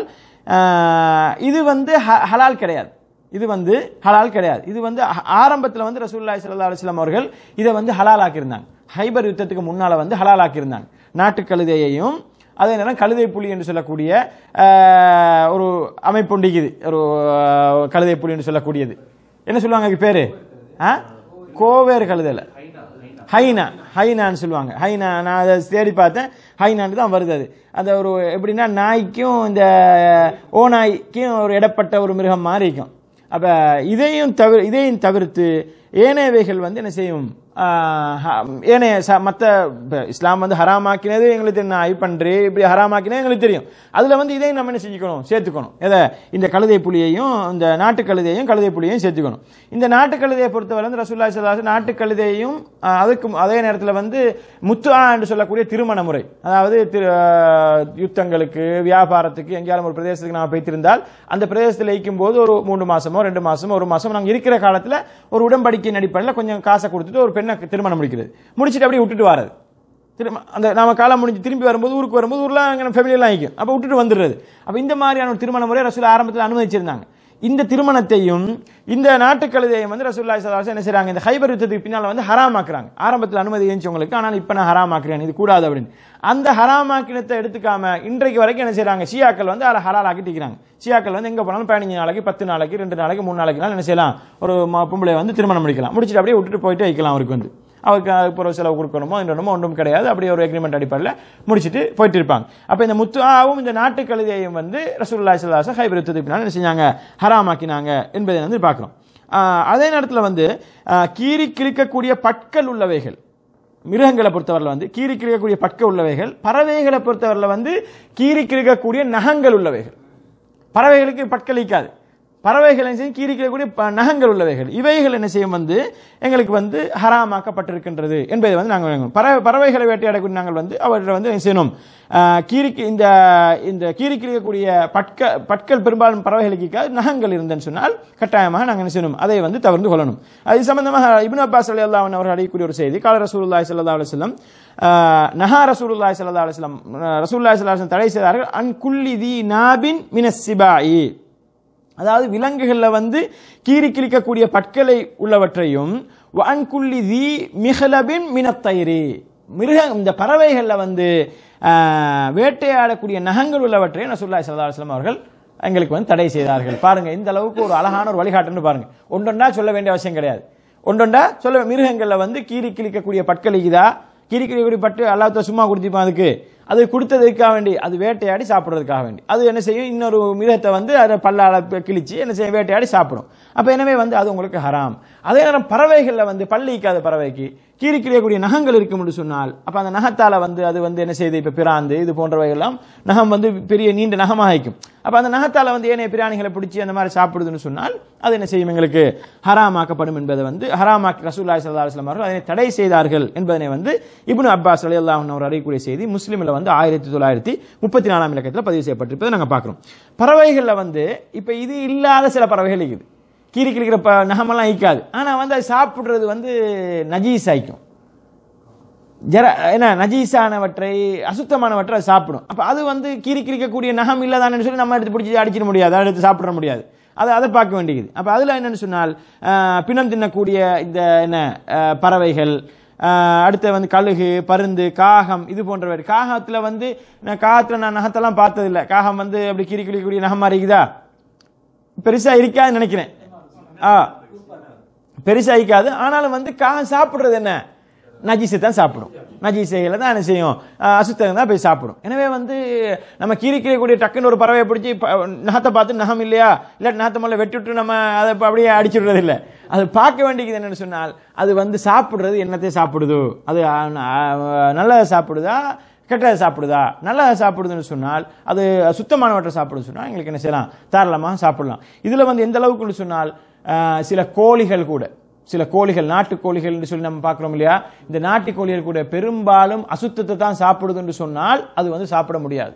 ஆஹ், இது வந்து ஹ- ஹலால் கிடையாது இது வந்து ஹலால் கிடையாது இது வந்து ஆ- ஆரம்பத்துல வந்து ரசூலுல்லாஹி ஸல்லல்லாஹு அலைஹி வஸல்லம் அவர்கள் இதை வந்து ஹலால் ஆக்கியிருந்தாங்க ஹைபர் யுத்தத்துக்கு முன்னால வந்து ஹலால் ஆக்கியிருந்தாங்க நாட்டு கழுதையையும் அதே நேரம் கழுதை புலி என்று சொல்லக்கூடிய ஆஹ், ஒரு அமைப்பு உண்டிக்குது ஒரு ஆஹ், கழுதை புலி என்று சொல்லக்கூடியது என்ன சொல்லுவாங்க அதுக்கு பேரு ஆ? கோவேறு கழுதைல ஹைனா ஹைனான்னு சொல்லுவாங்க ஹைனா நான் அதை தேடி பார்த்தேன் ஹைனான்னு தான் வருது அது அந்த ஒரு எப்படின்னா நாய்க்கும் இந்த ஓநாய்க்கும் ஒரு இடப்பட்ட ஒரு மிருகம் மாதிரி இருக்கும் அப்ப இதையும் தவிர இதையும் தவிர்த்து ஏனையவைகள் வந்து என்ன செய்யும் ஆஹ், ஹ- ஏனைய ச- மத்த இப்ப இஸ்லாம் வந்து ஹராமாக்கினது எங்களுக்கு தெரியும் நாய் பன்றி இப்படி ஹராமாக்கினது எங்களுக்கு தெரியும் அதுல வந்து இதையும் நம்ம என்ன செஞ்சுக்கணும் சேர்த்துக்கணும் எதை இந்த கழுதை புலியையும் இந்த நாட்டு கழுதையும் கழுதை புலியையும் சேர்த்துக்கணும் இந்த நாட்டு கழுதையை பொறுத்தவரை வந்து ரசூல்லா ஸல்லல்லாஹு நாட்டு கழுதையும் ஆஹ், அதுக்கு அதே நேரத்தில் வந்து முத்துஆ என்று சொல்லக்கூடிய திருமண முறை அதாவது திரு- ஆஹ், யுத்தங்களுக்கு வியாபாரத்துக்கு எங்கேயாலும் ஒரு பிரதேசத்துக்கு நான் போய்த்திருந்தால் அந்த பிரதேசத்தில் வைக்கும் போது ஒரு மூணு மாசமோ ரெண்டு மாசமோ ஒரு மாசமோ நாங்கள் இருக்கிற காலத்தில் ஒரு உடன்படிக்கையின் அடிப்படையில் கொஞ்சம் காசை கொடுத்துட்டு ஒரு பெண்ணை திருமணம் முடிக்கிறது முடிச்சிட்டு அப்படியே விட்டுட்டு வர்றது திரும்ப அந்த நாம காலம் முடிஞ்சு திரும்பி வரும்போது ஊருக்கு வரும்போது ஊர்ல அங்கே ஃபேமிலியெல்லாம் ஆகிக்கும் அப்போ விட்டுட்டு வந்துடுறது அப்போ இந்த மாதிரியான ஒரு திருமண முறை ரசூல் ஆரம்பத்தில் அனுமதிச்சிருந்தாங்க இந்த திருமணத்தையும் இந்த நாட்டுக்கழுதையும் வந்து ரசூல்லா ஸல்லல்லாஹு என்ன செய்றாங்க இந்த ஹைபர் யுத்தத்துக்கு பின்னால வந்து ஹராமாக்குறாங்க ஆரம்பத்தில் அனுமதி இருந்துச்சவங்களுக்கு ஆனால் இப்போ நான் ஹராமாக்குறேன் இது கூடாது அப்படின்னு அந்த ஹராமாக்கினத்தை எடுத்துக்காம இன்றைக்கு வரைக்கும் என்ன செய்றாங்க ஷியாக்கள் வந்து அதை ஹலால் ஆக்கிட்டிக்கிறாங்க ஷியாக்கள் வந்து எங்க போனாலும் பதினஞ்சு நாளைக்கு பத்து நாளைக்கு ரெண்டு நாளைக்கு மூணு நாளைக்கு என்ன செய்யலாம் ஒரு ம- பொம்பளை வந்து திருமணம் முடிக்கலாம் முடிச்சுட்டு அப்படியே விட்டுட்டு போயிட்டு வைக்கலாம் அவருக்கு வந்து அவருக்கு அதுக்கு ஒரு செலவு கொடுக்கணுமோ என்னமோ ஒன்றும் கிடையாது அப்படி ஒரு அக்ரிமெண்ட் அடிப்படையில் முடிச்சுட்டு போயிட்டு இருப்பாங்க அப்போ இந்த முத்துஆவும் இந்த நாட்டு கழுதையும் வந்து ரசூலுல்லாஹி ஸல்லல்லாஹு அலைஹி வஸல்லம் ஹைபர் யுத்தத்துக்கு பின்னால் என்ன செஞ்சாங்க ஹராமாக்கினாங்க என்பதை வந்து பார்க்குறோம் அதே நேரத்தில் வந்து ஆஹ், கீறி கிழிக்கக்கூடிய பற்கள் உள்ளவைகள் மிருகங்களை பொறுத்தவரையில் வந்து கீறி கிழிக்கக்கூடிய பற்கள் உள்ளவைகள் பறவைகளை பொறுத்தவரையில் வந்து கீறி கிழிக்கக்கூடிய நகங்கள் உள்ளவைகள் பறவைகளுக்கு பற்களிக்காது பறவைகள் என்ன செய்யும் கீறி கிழக்கூடிய ப- நகங்கள் உள்ளவைகள் இவைகள் என்ன செய்யும் வந்து எங்களுக்கு வந்து ஹராமாக்கப்பட்டிருக்கின்றது என்பதை வந்து நாங்கள் வழங்குவோம் பறவை பறவைகளை வேட்டையாடக்கூடிய நாங்கள் வந்து அவர்களை வந்து என்ன செய்யணும் ஆஹ், கீரிக்கு இந்த இந்த கீறி கிழிக்கக்கூடிய பட்க பற்கள் பெரும்பாலும் பறவைகளுக்கு இருக்காது, நகங்கள் இருந்தேன்னு சொன்னால் கட்டாயமாக நாங்கள் என்ன செய்யணும் அதை வந்து தவிர்த்து கொள்ளணும் அது சம்பந்தமாக இப்னு அப்பாஸ் அலி அல்லாஹ் அவர்கள் அடையக்கூடிய ஒரு செய்தி கால ரசூலுல்லாஹி ஸல்லல்லாஹு அலைஹி வஸல்லம் ஆஹ், நஹா ரசூலுல்லாஹி ஸல்லல்லாஹு அலைஹி வஸல்லம் ரசூலுல்லாஹி ஸல்லல்லாஹு அலைஹி வஸல்லம் தடை செய்தார்கள் அன் குல்லி தி நாபின் மினஸ் சிபாயி அதாவது விலங்குகள்ல வந்து கீறி கிழிக்கக்கூடிய பற்களை உள்ளவற்றையும் வான்குள்ளி தி மிகலபின் மினத்தயிரி மிருக இந்த பறவைகள்ல வந்து ஆஹ், வேட்டையாடக்கூடிய நகங்கள் உள்ளவற்றையும் ரசூலுல்லாஹி ஸல்லல்லாஹு அலைஹி வஸல்லம் அவர்கள் எங்களுக்கு வந்து தடை செய்தார்கள் பாருங்க இந்த அளவுக்கு ஒரு அழகான ஒரு வழிகாட்டுன்னு பாருங்க ஒன்றொன்றா சொல்ல வேண்டிய அவசியம் கிடையாது ஒன்றொன்றா சொல்ல மிருகங்கள்ல வந்து கீறி கிழிக்கக்கூடிய பற்கள் இருக்குதா கீறி கிழிக்கக்கூடிய பட்டு அல்லாத்த சும்மா கொடுத்திருப்பான் அதுக்கு அது கொடுத்ததுக்காக வேண்டி அது வேட்டையாடி சாப்பிடுறதுக்காக வேண்டி அது என்ன செய்யும் இன்னொரு மிருகத்தை வந்து அதை பல்லால ப- கிழிச்சு என்ன செய்யும் வேட்டையாடி சாப்பிடும் அப்ப எனவே வந்து அது உங்களுக்கு ஹராம் அதே நேரம் பறவைகள்ல வந்து பல்லிக்காத பறவைக்கு கீறி கிழியக்கூடிய நகங்கள் இருக்கும் என்று சொன்னால் அப்ப அந்த நகத்தால வந்து அது வந்து என்ன செய்யுது இப்ப பிராந்து இது போன்றவை எல்லாம் நகம் வந்து பெரிய நீண்ட நகமாக இருக்கும் அப்ப அந்த நகத்தால வந்து ஏனைய பிராணிகளை பிடிச்சி அந்த மாதிரி சாப்பிடுதுன்னு சொன்னால் அது என்ன செய்யும் எங்களுக்கு ஹராமாக்கப்படும் என்பதை வந்து ஹராமாக்கி ரசூல்லாய் சல்லா அலுவலம் அவர்கள் அதனை தடை செய்தார்கள் என்பதனை வந்து இப்னு அப்பாஸ் அலி அல்லாஹ் அவர் அறியக்கூடிய செய்தி முஸ்லீமில் வந்து ஆயிரத்தி தொள்ளாயிரத்தி முப்பத்தி நாலாம் இலக்கத்தில் பதிவு செய்யப்பட்டிருப்பதை நாங்கள் பார்க்குறோம் பறவைகளில் வந்து இப்போ இது இல்லாத சில பறவைகள் இருக்குது கீரி கிழிக்கிற ப நகமெல்லாம் ஈக்காது ஆனால் வந்து அது சாப்பிட்றது வந்து நஜீஸ் ஆயிக்கும் ஜர என்ன நஜீஸானவற்றை அசுத்தமானவற்றை அது சாப்பிடும் அப்போ அது வந்து கீறி கிழிக்கக்கூடிய நகம் இல்லதானு சொல்லி நம்ம எடுத்து பிடிச்சி அடிச்சிட முடியாது அதை எடுத்து சாப்பிட முடியாது அதை அதை பார்க்க வேண்டியது அப்போ அதில் என்னன்னு சொன்னால் ஆஹ், பிணம் தின்னக்கூடிய இந்த என்ன ஆஹ், பறவைகள் ஆஹ், அடுத்து வந்து கழுகு பருந்து காகம் இது போன்றவை காகத்தில் வந்து நான் காகத்தில் நான் நகத்தெல்லாம் பார்த்ததில்லை காகம் வந்து அப்படி கீறி கிழிக்கக்கூடிய நகம் மாதிரி இருக்குதா பெருசா இருக்காதுன்னு நினைக்கிறேன் ஆ பெருசா இருக்காது ஆனாலும் வந்து காகம் சாப்பிடுறது என்ன நஜீஸை தான் சாப்பிடும் நஜீசைகளை தான் என்ன செய்யும் அஹ் அசுத்தகம் தான் போய் சாப்பிடும் எனவே வந்து நம்ம கீரி கீழக்கூடிய டக்குன்னு ஒரு பறவையை பிடிச்சி ப- நகத்தை பார்த்து நகம் இல்லையா இல்லை நகத்தை மேலே வெட்டி விட்டு நம்ம அதை இப்ப அப்படியே அடிச்சுடுறது இல்லை அது பார்க்க வேண்டியது என்னன்னு சொன்னால் அது வந்து சாப்பிடுறது என்னத்தை சாப்பிடுதோ அது அஹ், அஹ், நல்லதை சாப்பிடுதா கெட்டதை சாப்பிடுதா நல்லதை சாப்பிடுதுன்னு சொன்னால் அது சுத்தமானவற்றை சாப்பிடுன்னு சொன்னால் எங்களுக்கு என்ன செய்யலாம் தாராளமாக சாப்பிடலாம் இதில் வந்து எந்த அளவுக்குன்னு சொன்னால் அஹ், சில கோழிகள் கூட சில கோழிகள் நாட்டு கோழிகள் என்று சொல்லி நம்ம பார்க்கிறோம் இல்லையா இந்த நாட்டு கோழிகள் கூட பெரும்பாலும் அசுத்தத்தை தான் சாப்பிடுது என்று சொன்னால் அது வந்து சாப்பிட முடியாது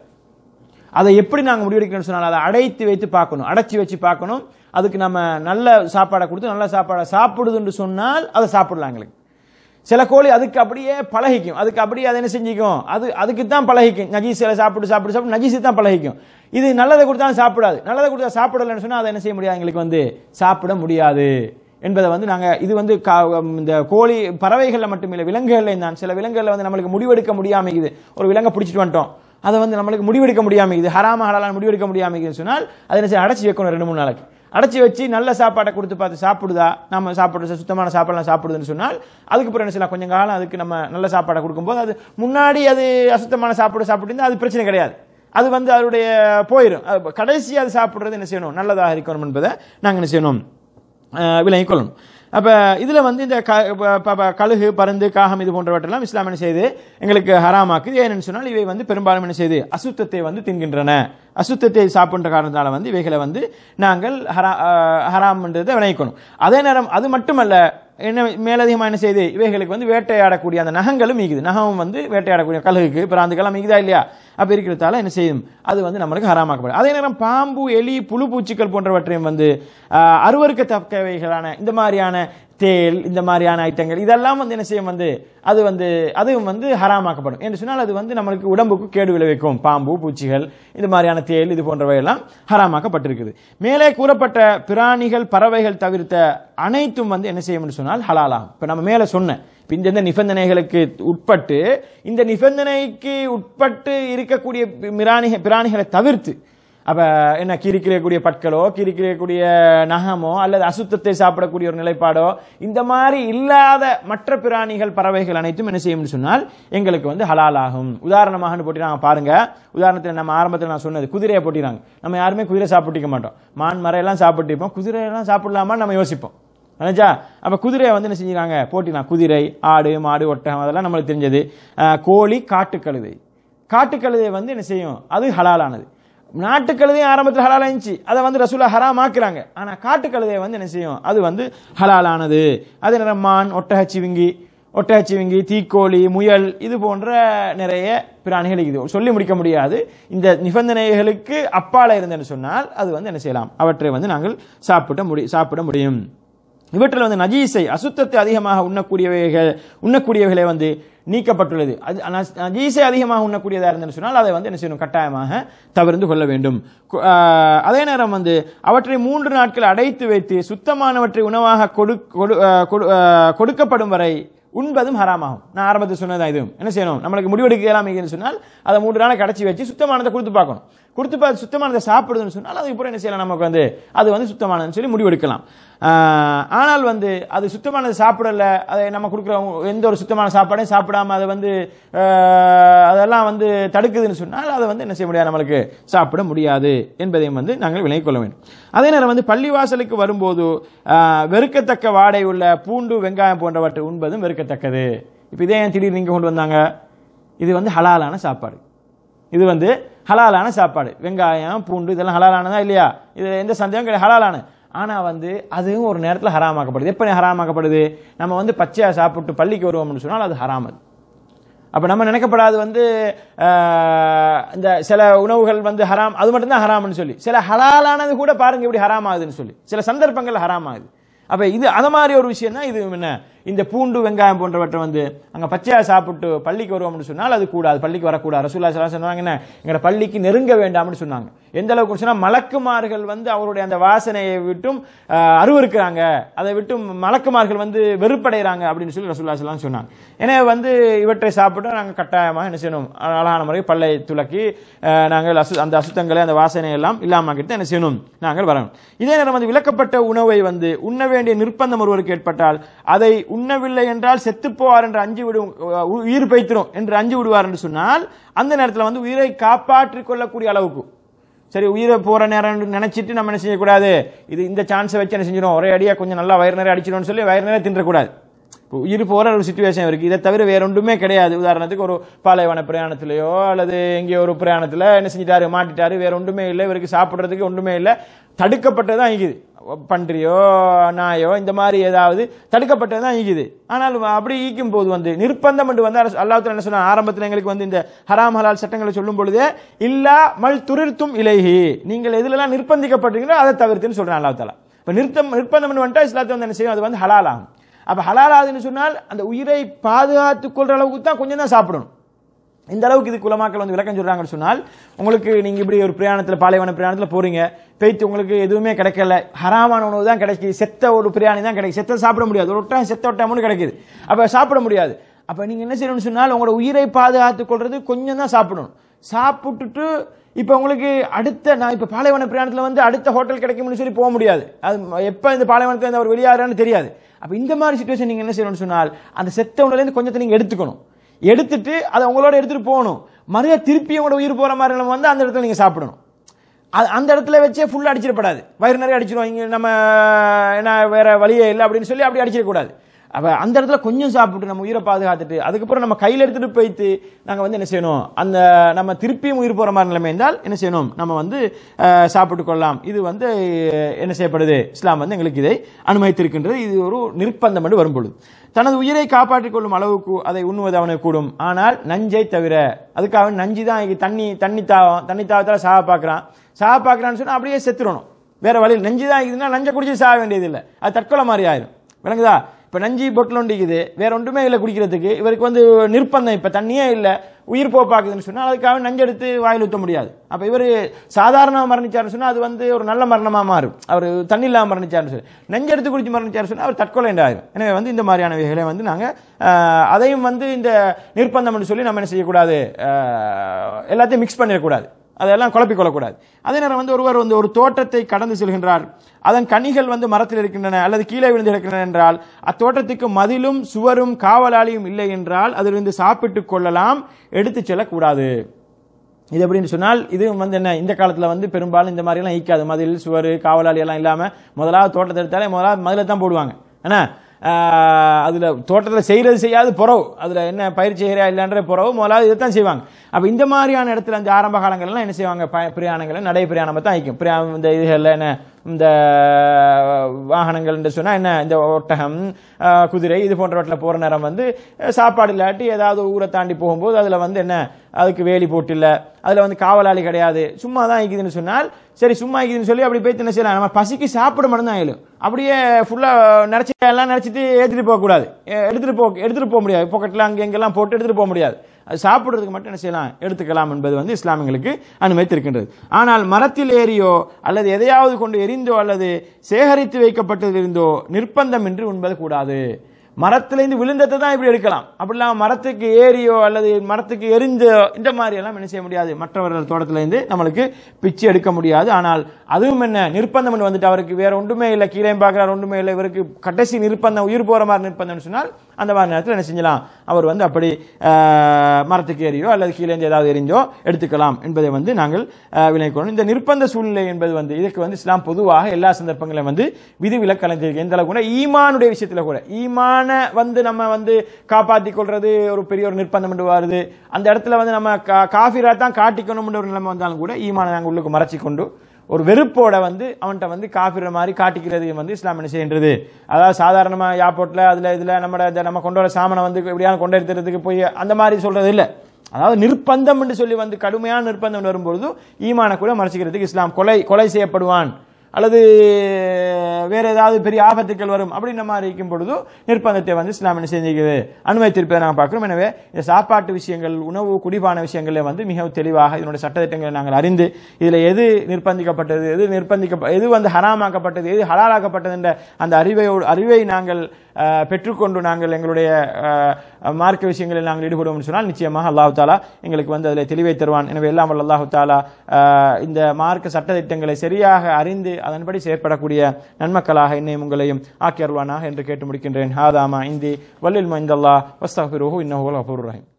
அதை எப்படி நாங்கள் முடிவெடுக்கணும்னு சொன்னால் அதை அடைத்து வைத்து பார்க்கணும் அடைச்சி வச்சு பார்க்கணும் அதுக்கு நம்ம நல்ல சாப்பாடை கொடுத்து நல்ல சாப்பாடை சாப்பிடுதுன்னு சொன்னால் அதை சாப்பிடலாம் எங்களுக்கு சில கோழி அதுக்கு அப்படியே பழகிக்கும் அதுக்கு அப்படியே அதை என்ன செஞ்சுக்கும் அது அதுக்கு தான் பழகிக்கும் நஜீசில சாப்பிட்டு சாப்பிட்டு சாப்பிட்டு நஜீஸு தான் பழகிக்கும் இது நல்லதை கொடுத்தாலும் சாப்பிடாது நல்லதை கொடுத்தா சாப்பிடலன்னு சொன்னால் அதை என்ன செய்ய முடியாது எங்களுக்கு வந்து சாப்பிட முடியாது என்பதை வந்து நாங்கள் இது வந்து கா- இந்த கோழி பறவைகளில் மட்டுமில்லை விலங்குகளில் தான் சில விலங்குகளில் வந்து நம்மளுக்கு முடிவெடுக்க முடியாம இது ஒரு விலங்கை பிடிச்சிட்டு வந்துட்டோம் அதை வந்து நம்மளுக்கு முடிவெடுக்க முடியாம இது ஹராம ஹலாலான முடிவெடுக்க முடியாம இருக்குதுன்னு சொன்னால் அதை என்ன செய்ய அடைச்சி வைக்கணும் ரெண்டு மூணு நாளைக்கு அடைச்சி வச்சு நல்ல சாப்பாடை கொடுத்து பார்த்து சாப்பிடுதா நம்ம சாப்பிடுற சுத்தமான சாப்பாடுலாம் சாப்பிடுதுன்னு சொன்னால் அதுக்கு பிறகு என்ன செய்யலாம் கொஞ்சம் காலம் அதுக்கு நம்ம நல்ல சாப்பாடை கொடுக்கும்போது அது முன்னாடி அது அசுத்தமான சாப்பாடு சாப்பிட்டு அது பிரச்சனை கிடையாது அது வந்து அதனுடைய போயிடும் அது கடைசி அது சாப்பிடுறது என்ன செய்யணும் நல்லதாக இருக்கணும் என்பதை நாங்கள் என்ன செய்யணும் அஹ் விலகிக் கொள்ளணும் அப்ப இதுல வந்து இந்த க- ப- ப- ப- கழுகு பருந்து காகம் இது போன்றவற்றெல்லாம் இஸ்லாம் என்ன செய்யுது எங்களுக்கு ஹராமாக்குது ஏன்னு சொன்னால் இவை வந்து பெரும்பாலும் என்ன செய்யுது அசுத்தத்தை வந்து தின்கின்றன அசுத்தத்தை சாப்பிடுற காரணத்தால வந்து இவைகளை வந்து நாங்கள் ஹரா அஹ் ஹராம்ன்றதை விளைவிக்கணும் அதே நேரம் அது மட்டுமல்ல என்ன மேலதிகமாக என்ன செய்யுது இவைகளுக்கு வந்து வேட்டையாடக்கூடிய அந்த நகங்களும் மீகுது நகம் வந்து வேட்டையாடக்கூடிய கழுகுக்கு பிராந்துக்கெல்லாம் மீகுதா இல்லையா அப்ப இருக்கிறதால என்ன செய்யும் அது வந்து நம்மளுக்கு ஹராமாக்கப்படும் அதே நேரம் பாம்பு எலி புழு பூச்சிகள் போன்றவற்றையும் வந்து ஆஹ், அருவருக்கத்தக்கவைகளான இந்த மாதிரியான தேல் இந்த மாதிரியான ஐட்டங்கள் இதெல்லாம் வந்து என்ன செய்யும் வந்து அது வந்து அதுவும் வந்து ஹராமாக்கப்படும் என்று சொன்னால் அது வந்து நம்மளுக்கு உடம்புக்கு கேடு விளைவிக்கும் பாம்பு பூச்சிகள் இந்த மாதிரியான தேல் இது போன்றவை எல்லாம் ஹராமாக்கப்பட்டிருக்குது மேலே கூறப்பட்ட பிராணிகள் பறவைகள் தவிர்த்த அனைத்தும் வந்து என்ன செய்யும்னு சொன்னால் ஹலாலாகும் இப்ப நம்ம மேலே சொன்னேன் இப்ப இந்த இந்த நிபந்தனைகளுக்கு உட்பட்டு இந்த நிபந்தனைக்கு உட்பட்டு இருக்கக்கூடிய பிராணிக பிராணிகளை தவிர்த்து அப்ப என்ன கிரிக்கிறையக்கூடிய பற்களோ கிரிக்கிறையக்கூடிய நகமோ அல்லது அசுத்தத்தை சாப்பிடக்கூடிய ஒரு நிலைப்பாடோ இந்த மாதிரி இல்லாத மற்ற பிராணிகள் பறவைகள் அனைத்தும் என்ன செய்யும்னு சொன்னால் எங்களுக்கு வந்து ஹலாலாகும் உதாரணமாக போட்டிருக்காங்க பாருங்க உதாரணத்தில் நம்ம ஆரம்பத்தில் நான் சொன்னது குதிரையை போட்டிருக்காங்க நம்ம யாருமே குதிரை சாப்பிட்டிருக்க மாட்டோம் மான் மரையெல்லாம் சாப்பிட்டிருப்போம் குதிரையெல்லாம் சாப்பிடலாமான்னு நம்ம யோசிப்போம் நினைச்சா அப்ப குதிரையை வந்து என்ன செஞ்சிருக்காங்க போட்டினா குதிரை ஆடு மாடு ஒட்டகம் அதெல்லாம் நம்மளுக்கு தெரிஞ்சது அஹ், கோழி காட்டுக்கழுதை காட்டுக்கழுதை வந்து என்ன செய்யும் அது ஹலாலானது நாட்டுக்கழுதையும் ஆரம்பத்தில் ஹலாலா இருந்துச்சு அதை வந்து ரசூலா ஹராம் ஆக்குறாங்க ஆனா காட்டுக்கழுதையை வந்து என்ன செய்யும் அது வந்து ஹலாலானது அதே நேரம் மான் ஒட்டகச்சிவிங்கி ஒட்டகச்சிவிங்கி தீக்கோழி முயல் இது போன்ற நிறைய பிராணிகள் இருக்குது சொல்லி முடிக்க முடியாது இந்த நிபந்தனைகளுக்கு அப்பால இருந்தேன்னு சொன்னால் அது வந்து என்ன செய்யலாம் அவற்றை வந்து நாங்கள் சாப்பிட முடி சாப்பிட முடியும் இவற்றில் வந்து நஜீஸை அசுத்தத்தை அதிகமாக உண்ணக்கூடியவைகள் உண்ணக்கூடியவைகளை வந்து நீக்கப்பட்டுள்ளது அது ந- நஜீஸை அதிகமாக உண்ணக்கூடியதாக இருந்ததுன்னு சொன்னால் அதை வந்து என்ன செய்யணும் கட்டாயமாக தவிர்த்து கொள்ள வேண்டும் கு- ஆஹ், அதே நேரம் வந்து அவற்றை மூன்று நாட்கள் அடைத்து வைத்து சுத்தமானவற்றை உணவாக கொடு கொடு- ஆஹ், கொடு- ஆஹ், கொடுக்கப்படும் வரை உண்பதும் ஹராமாகும் நான் ஆரம்பத்தில் சொன்னதான் இதுவும் என்ன செய்யணும் நம்மளுக்கு முடிவெடுக்க இயலாமைன்னு சொன்னால் அதை மூன்று நாளைக்கு அடைச்சி வச்சு சுத்தமானதை கொடுத்து பார்க்கணும் கொடுத்து பார்த்து சுத்தமானதை சாப்பிடுதுன்னு சொன்னால் அதுக்கப்புறம் என்ன செய்யலாம் நமக்கு வந்து அது வந்து சுத்தமானதுன்னு சொல்லி முடிவெடுக்கலாம் ஆஹ், ஆனால் வந்து அது சுத்தமானது சாப்பிடல அதை நம்ம கொடுக்குற எந்த ஒரு சுத்தமான சாப்பாடையும் சாப்பிடாம அதை வந்து ஆஹ், அதெல்லாம் வந்து தடுக்குதுன்னு சொன்னால் அதை வந்து என்ன செய்ய முடியாது நம்மளுக்கு சாப்பிட முடியாது என்பதையும் வந்து நாங்கள் விலகிக் கொள்ள வேண்டும் அதே நேரம் வந்து பள்ளிவாசலுக்கு வரும்போது ஆஹ், வெறுக்கத்தக்க வாடை உள்ள பூண்டு வெங்காயம் போன்றவற்றை உண்பதும் வெறுக்கத்தக்கது இப்போ இதே ஏன் திடீர்னு இங்கே கொண்டு வந்தாங்க இது வந்து ஹலாலான சாப்பாடு இது வந்து ஹலாலான சாப்பாடு வெங்காயம் பூண்டு இதெல்லாம் ஹலாலானதா இல்லையா இது எந்த சந்தேகம் கிடையாது ஹலாலான ஆனா வந்து அதுவும் ஒரு நேரத்தில் ஹராமாக்கப்படுது எப்படி ஹராமாக்கப்படுது நம்ம வந்து பச்சையா சாப்பிட்டு பள்ளிக்கு வருவோம்னு சொன்னால் அது ஹராம் அது அப்ப நம்ம நினைக்கப்படாது வந்து ஆஹ், இந்த சில உணவுகள் வந்து ஹராம் அது மட்டும்தான் ஹராம்னு சொல்லி சில ஹலாலானது கூட பாருங்க எப்படி ஹராம் ஆகுதுன்னு சொல்லி சில சந்தர்ப்பங்கள் ஹராம் ஆகுது அப்ப இது அது மாதிரி ஒரு விஷயம் தான் இது என்ன இந்த பூண்டு வெங்காயம் போன்றவற்றை வந்து அங்க பச்சையா சாப்பிட்டு பள்ளிக்கு வருவோம்னு சொன்னால் அது கூடாது பள்ளிக்கு வரக்கூடாது ரசூல்லா ஸல்லல்லாஹு அலைஹி வஸல்லம் சொன்னாங்க என்ன எங்களோட பள்ளிக்கு நெருங்க வேண்டாம்னு சொன்னாங்க எந்த அளவுக்கு சொன்னா மலக்குமார்கள் வந்து அவருடைய அந்த வாசனையை விட்டும் ஆஹ், அருவருக்கிறாங்க அதை விட்டும் மலக்குமார்கள் வந்து வெறுப்படைகிறாங்க அப்படின்னு சொல்லி ரசூல்லா ஸல்லல்லாஹு அலைஹி சொன்னாங்க எனவே வந்து இவற்றை சாப்பிட்டு நாங்கள் கட்டாயமாக என்ன செய்யணும் அழகான முறை பல்லை துலக்கி ஆஹ், நாங்கள் அசு அந்த அசுத்தங்களை அந்த வாசனை எல்லாம் இல்லாமக்கிட்டு என்ன செய்யணும் நாங்கள் வரணும் இதே நேரம் வந்து விளக்கப்பட்ட உணவை வந்து உண்ண வேண்டிய நிர்பந்தம் ஒருவருக்கு ஏற்பட்டால் அதை உண்ணவில்லை என்றால் செத்துப் போவார் என்று அஞ்சு விடும் அஹ், உயிர் பைத்திரும் என்று அஞ்சு விடுவார் என்று சொன்னால் அந்த நேரத்தில் வந்து உயிரை காப்பாற்றிக் கொள்ளக்கூடிய அளவுக்கு சரி உயிரை போற நேரம் நினைச்சிட்டு நம்ம என்ன செய்யக்கூடாது இது இந்த சான்ஸை வச்சு என்ன செஞ்சிடும் ஒரே அடியா கொஞ்சம் நல்லா வயிறு நிறைய அடிச்சிடும்னு சொல்லி வயிறு நிறைய தின்றக்கூடாது இப்போ உயிர் போற ஒரு சுச்சுவேஷன் இருக்கு இதை தவிர வேற ஒன்றுமே கிடையாது உதாரணத்துக்கு ஒரு பாலைவன பிரயாணத்திலேயோ அல்லது எங்கேயோ ஒரு பிரயாணத்துல என்ன செஞ்சிட்டாரு மாட்டிட்டாரு வேற ஒன்றுமே இல்லை இவருக்கு சாப்பிடுறதுக்கு ஒன்றுமே இல்லை தடுக்கப்பட்டதான் இருக்குது பன்றியோ நாயோ இந்த மாதிரி ஏதாவது தடுக்கப்பட்டது தான் ஈக்குது ஆனால் அப்படி ஈக்கும் போது வந்து நிர்பந்தம் என்று வந்து அல்லாஹ் என்ன சொன்னா ஆரம்பத்தில் எங்களுக்கு வந்து இந்த ஹராம் ஹலால் சட்டங்களை சொல்லும் பொழுது இல்லா மல் துரிர்த்தும் இலைஹி நீங்கள் எதுலலாம் நிர்பந்திக்கப்பட்டீங்களோ அதை தவிர்த்துன்னு சொல்றேன் அல்லாஹ் தாலா இப்ப நிறுத்தம் நிர்பந்தம் என்று வந்துட்டா இஸ்லாத்தை வந்து என்ன செய்யும் அது வந்து ஹலால் ஆகும் அப்ப ஹலால் ஆகுதுன்னு சொன்னால் அந்த உயிரை பாதுகாத்துக் கொள்ற அளவுக்கு தான் கொஞ்சம் தான் சாப்பிடணும் இந்த அளவுக்கு இது குலமாக்கள் வந்து விளக்கம் சொல்றாங்கன்னு சொன்னால் உங்களுக்கு நீங்க இப்படி ஒரு பிரயாணத்துல பாலைவன பிரயாணத்துல போறீங்க பெய்த்து உங்களுக்கு எதுவுமே கிடைக்கல ஹராமான உணவு தான் கிடைக்குது செத்த ஒரு பிரியாணி தான் கிடைக்குது செத்த சாப்பிட முடியாது ஒரு ஒட்டம் செத்த ஒட்டம்னு கிடைக்குது அப்ப சாப்பிட முடியாது அப்ப நீங்க என்ன செய்யணும்னு சொன்னால் உங்களோட உயிரை பாதுகாத்துக் கொள்றது கொஞ்சம் தான் சாப்பிடணும் சாப்பிட்டுட்டு இப்ப உங்களுக்கு அடுத்த நான் இப்ப பாலைவன பிரயாணத்துல வந்து அடுத்த ஹோட்டல் கிடைக்கும்னு சொல்லி போக முடியாது அது எப்ப இந்த பாலைவனத்துல இருந்து அவர் வெளியாகிறான்னு தெரியாது அப்ப இந்த மாதிரி சுச்சுவேஷன் நீங்க என்ன செய்யணும்னு சொன்னால் அந்த செத்த உணவுல இருந்து கொஞ்சத்தை நீங்க எடுத்துக்கணும் எடுத்துட்டு அதை உங்களோட எடுத்துட்டு போகணும் மறுபடியும் திருப்பி உங்களோட உயிர் போற மாதிரி நம்ம வந்து அந்த இடத்துல நீங்க சாப்பிடணும் அது அந்த இடத்துல வச்சே ஃபுல்லா அடிச்சிடப்படாது வயிறு நிறைய அடிச்சிடும் இங்க நம்ம என்ன வேற வழியே இல்லை அப்படின்னு சொல்லி அப்படி அடிச்சிடக்கூடாது அப்ப அந்த இடத்துல கொஞ்சம் சாப்பிட்டு நம்ம உயிரை பாதுகாத்துட்டு அதுக்கப்புறம் நம்ம கையில எடுத்துட்டு போயிட்டு நாங்க வந்து என்ன செய்யணும் அந்த நம்ம திருப்பியும் உயிர் போற மாதிரி நிலைமை இருந்தால் என்ன செய்யணும் நம்ம வந்து அஹ், சாப்பிட்டுக் கொள்ளலாம் இது வந்து அஹ், என்ன செய்யப்படுது இஸ்லாம் வந்து எங்களுக்கு இதை அனுமதித்திருக்கின்றது இது ஒரு நிர்பந்தம் என்று வரும்பொழுது தனது உயிரை காப்பாற்றிக் கொள்ளும் அளவுக்கு அதை உண்ணுவது அவனுக்கு கூடும் ஆனால் நஞ்சை தவிர அதுக்காக நஞ்சு தான் இங்க தண்ணி தண்ணி தாவம் தண்ணி தாவத்தால சாக பார்க்கறான் சாக பார்க்கறான்னு சொன்னா அப்படியே செத்துறணும் வேற வழியில் நஞ்சு தான் இருக்குதுன்னா நஞ்சை குடிச்சு சாக வேண்டியது இல்லை அது தற்கொலை மாதிரி ஆயிரும் விளங்குதா இப்ப நஞ்சி பொட்டில் ஒண்டிக்குது வேற ஒன்றுமே இல்லை குடிக்கிறதுக்கு இவருக்கு வந்து நிர்பந்தம் இப்ப தண்ணியே இல்லை உயிர் போ பாக்குதுன்னு சொன்னா அதுக்காக நஞ்சு எடுத்து வாயில் ஊத்த முடியாது அப்ப இவர் சாதாரண மரணிச்சாருன்னு சொன்னா அது வந்து ஒரு நல்ல மரணமா மாறும் அவர் தண்ணி இல்லாம மரணிச்சாருன்னு சொல்லி நஞ்சு எடுத்து குடிச்சு மரணிச்சாரு சொன்னா அவர் தற்கொலை என்று ஆயிரும் எனவே வந்து இந்த மாதிரியான வகைகளை வந்து நாங்க ஆஹ், அதையும் வந்து இந்த நிர்பந்தம் சொல்லி நம்ம என்ன செய்யக்கூடாது ஆஹ், எல்லாத்தையும் மிக்ஸ் பண்ணிடக்கூடாது அதெல்லாம் குழப்பிக் கொள்ளக்கூடாது அதே நேரம் வந்து ஒருவர் வந்து ஒரு தோட்டத்தை கடந்து செல்கின்றார் அதன் கனிகள் வந்து மரத்தில் இருக்கின்றன அல்லது கீழே விழுந்து கிடக்கின்றன என்றால் அத்தோட்டத்துக்கு மதிலும் சுவரும் காவலாளியும் இல்லை என்றால் அதிலிருந்து சாப்பிட்டுக் கொள்ளலாம் எடுத்துச் செல்லக்கூடாது இது எப்படின்னு சொன்னால் இது வந்து என்ன இந்த காலத்துல வந்து பெரும்பாலும் இந்த மாதிரி எல்லாம் ஈக்காது மதில் சுவர் காவலாளி எல்லாம் இல்லாம முதலாவது தோட்டத்தை எடுத்தாலே முதலாவது மதில தான் போடுவாங்க என்ன ஆஹ் அதுல தோட்டத்துல செய்யறது செய்யாது புறவு அதுல என்ன பயிர் செய்கிறா இல்லைன்ற புறவு முதலாவது இதைத்தான் செய்வாங்க அப்ப இந்த மாதிரியான இடத்துல அந்த ஆரம்ப காலங்கள்லாம் என்ன செய்வாங்க ப- பிரயாணங்களை நடை பிரயாணமா தான் ஐக்கும் பிரயா இந்த இதுகள்ல என்ன இந்த வாகனங்கள் என்று சொன்னா என்ன இந்த ஒட்டகம் ஆஹ் குதிரை இது போன்றவற்றில் போற நேரம் வந்து அஹ் சாப்பாடு இல்லாட்டி ஏதாவது ஊரை தாண்டி போகும்போது அதுல வந்து என்ன அதுக்கு வேலி போட்டு இல்ல அதுல வந்து காவலாளி கிடையாது சும்மா தான் இருக்குதுன்னு சொன்னால் சரி சும்மா இருக்குதுன்னு சொல்லி அப்படி போய் என்ன செய்யலாம் நம்ம பசிக்கு சாப்பிட மட்டும் தான் ஆயிடும் அப்படியே ஃபுல்லா நினைச்சு எல்லாம் நினைச்சிட்டு ஏத்திட்டு போக கூடாது எ- எடுத்துட்டு போ எடுத்துட்டு போக முடியாது பாக்கெட்ல அங்க எங்கெல்லாம் போட்டு எடுத்துட்டு போக முடியாது அது சாப்பிடுறதுக்கு மட்டும் என்ன செய்யலாம் எடுத்துக்கலாம் என்பது வந்து இஸ்லாமியங்களுக்கு அனுமதித்திருக்கின்றது ஆனால் மரத்தில் ஏறியோ அல்லது எதையாவது கொண்டு எரிந்தோ அல்லது சேகரித்து வைக்கப்பட்டதிருந்தோ நிர்பந்தம் என்று உண்பது கூடாது மரத்திலிருந்து விழுந்ததை தான் இப்படி எடுக்கலாம் அப்படி இல்லாம மரத்துக்கு ஏறியோ அல்லது மரத்துக்கு எரிந்தோ இந்த மாதிரி எல்லாம் என்ன செய்ய முடியாது மற்றவர்கள் தோட்டத்துல இருந்து நம்மளுக்கு பிச்சு எடுக்க முடியாது ஆனால் அதுவும் என்ன நிர்பந்தம் என்று வந்துட்டு அவருக்கு வேற ஒன்றுமே இல்லை கீழே பார்க்கிறார் ஒன்றுமே இல்லை இவருக்கு கடைசி நிர்பந்தம் உயிர் போற மாதிரி நிர்பந்தம்னு சொன்னால் அந்த மாதிரி நேரத்தில் என்ன செஞ்சலாம் அவர் வந்து அப்படி ஆஹ், மரத்துக்கு ஏறியோ அல்லது கீழே இருந்து ஏதாவது எரிஞ்சோ எடுத்துக்கலாம் என்பதை வந்து நாங்கள் ஆஹ், விளங்கிக்கொள்ளணும் இந்த நிர்பந்த சூழ்நிலை என்பது வந்து இதுக்கு வந்து இஸ்லாம் பொதுவாக எல்லா சந்தர்ப்பங்களையும் வந்து விதிவிலக்கு கலைஞ்சிருக்கு எந்த அளவுக்கு கூட ஈமானுடைய விஷயத்துல கூட ஈமான வந்து நம்ம வந்து காப்பாத்தி கொள்றது ஒரு பெரிய ஒரு நிர்பந்தம் என்று வருது அந்த இடத்துல வந்து நம்ம கா- காஃபிரா தான் காட்டிக்கணும்னு ஒரு நிலைமை வந்தாலும் கூட ஈமானை நாங்கள் உள்ளுக்கு மறைச்சி கொண்டு ஒரு வெறுப்போட வந்து அவன்கிட்ட வந்து காஃபிர மாதிரி காட்டிக்கிறது வந்து இஸ்லாம் என்ன செய்கின்றது அதாவது சாதாரணமா ஏர்போர்ட்ல அதுல இதுல நம்ம இந்த நம்ம கொண்டு வர சாமனை வந்து எப்படியான கொண்டு எடுத்துறதுக்கு போய் அந்த மாதிரி சொல்றது இல்ல அதாவது நிர்பந்தம் என்று சொல்லி வந்து கடுமையான நிர்பந்தம் வரும்பொழுது ஈமான கூட மறைச்சிக்கிறதுக்கு இஸ்லாம் கொலை கொலை செய்யப்படுவான் அல்லது வேற ஏதாவது பெரிய ஆபத்துக்கள் வரும் அப்படின்ற மாதிரி இருக்கும் பொழுது நிர்பந்தத்தை வந்து இஸ்லாம் என்ன செஞ்சுக்கிறது அனுமதித்திருப்பதை நாங்கள் பார்க்கிறோம் எனவே இந்த சாப்பாட்டு விஷயங்கள் உணவு குடிபான விஷயங்களில் வந்து மிகவும் தெளிவாக இதனுடைய சட்டத்திட்டங்களை நாங்கள் அறிந்து இதில் எது நிர்பந்திக்கப்பட்டது எது நிர்பந்திக்க எது வந்து ஹராமாக்கப்பட்டது எது ஹலாலாக்கப்பட்டது என்ற அந்த அறிவையோடு அறிவை நாங்கள் அஹ், பெற்றுக்கொண்டு நாங்கள் எங்களுடைய அஹ், மார்க்க விஷயங்களில் நாங்கள் ஈடுபடுவோம் சொன்னால் நிச்சயமாக அல்லாஹ் தாலா எங்களுக்கு வந்து அதில் தெளிவை தருவான் எனவே எல்லாம் வல்ல அல்லாஹு தாலா அஹ், இந்த மார்க்க சட்டத்திட்டங்களை சரியாக அறிந்து அதன்படி செயற்படக்கூடிய நன்மக்களாக என்னையும் உங்களையும் ஆக்கி அருள்வானாக என்று கேட்டு முடிக்கின்றேன் ஹாதாமா இந்தி வல்லில் மைந்தல்லா வஸ்தஃபிருஹு இன்னஹு வல் கஃபூருர் ரஹீம்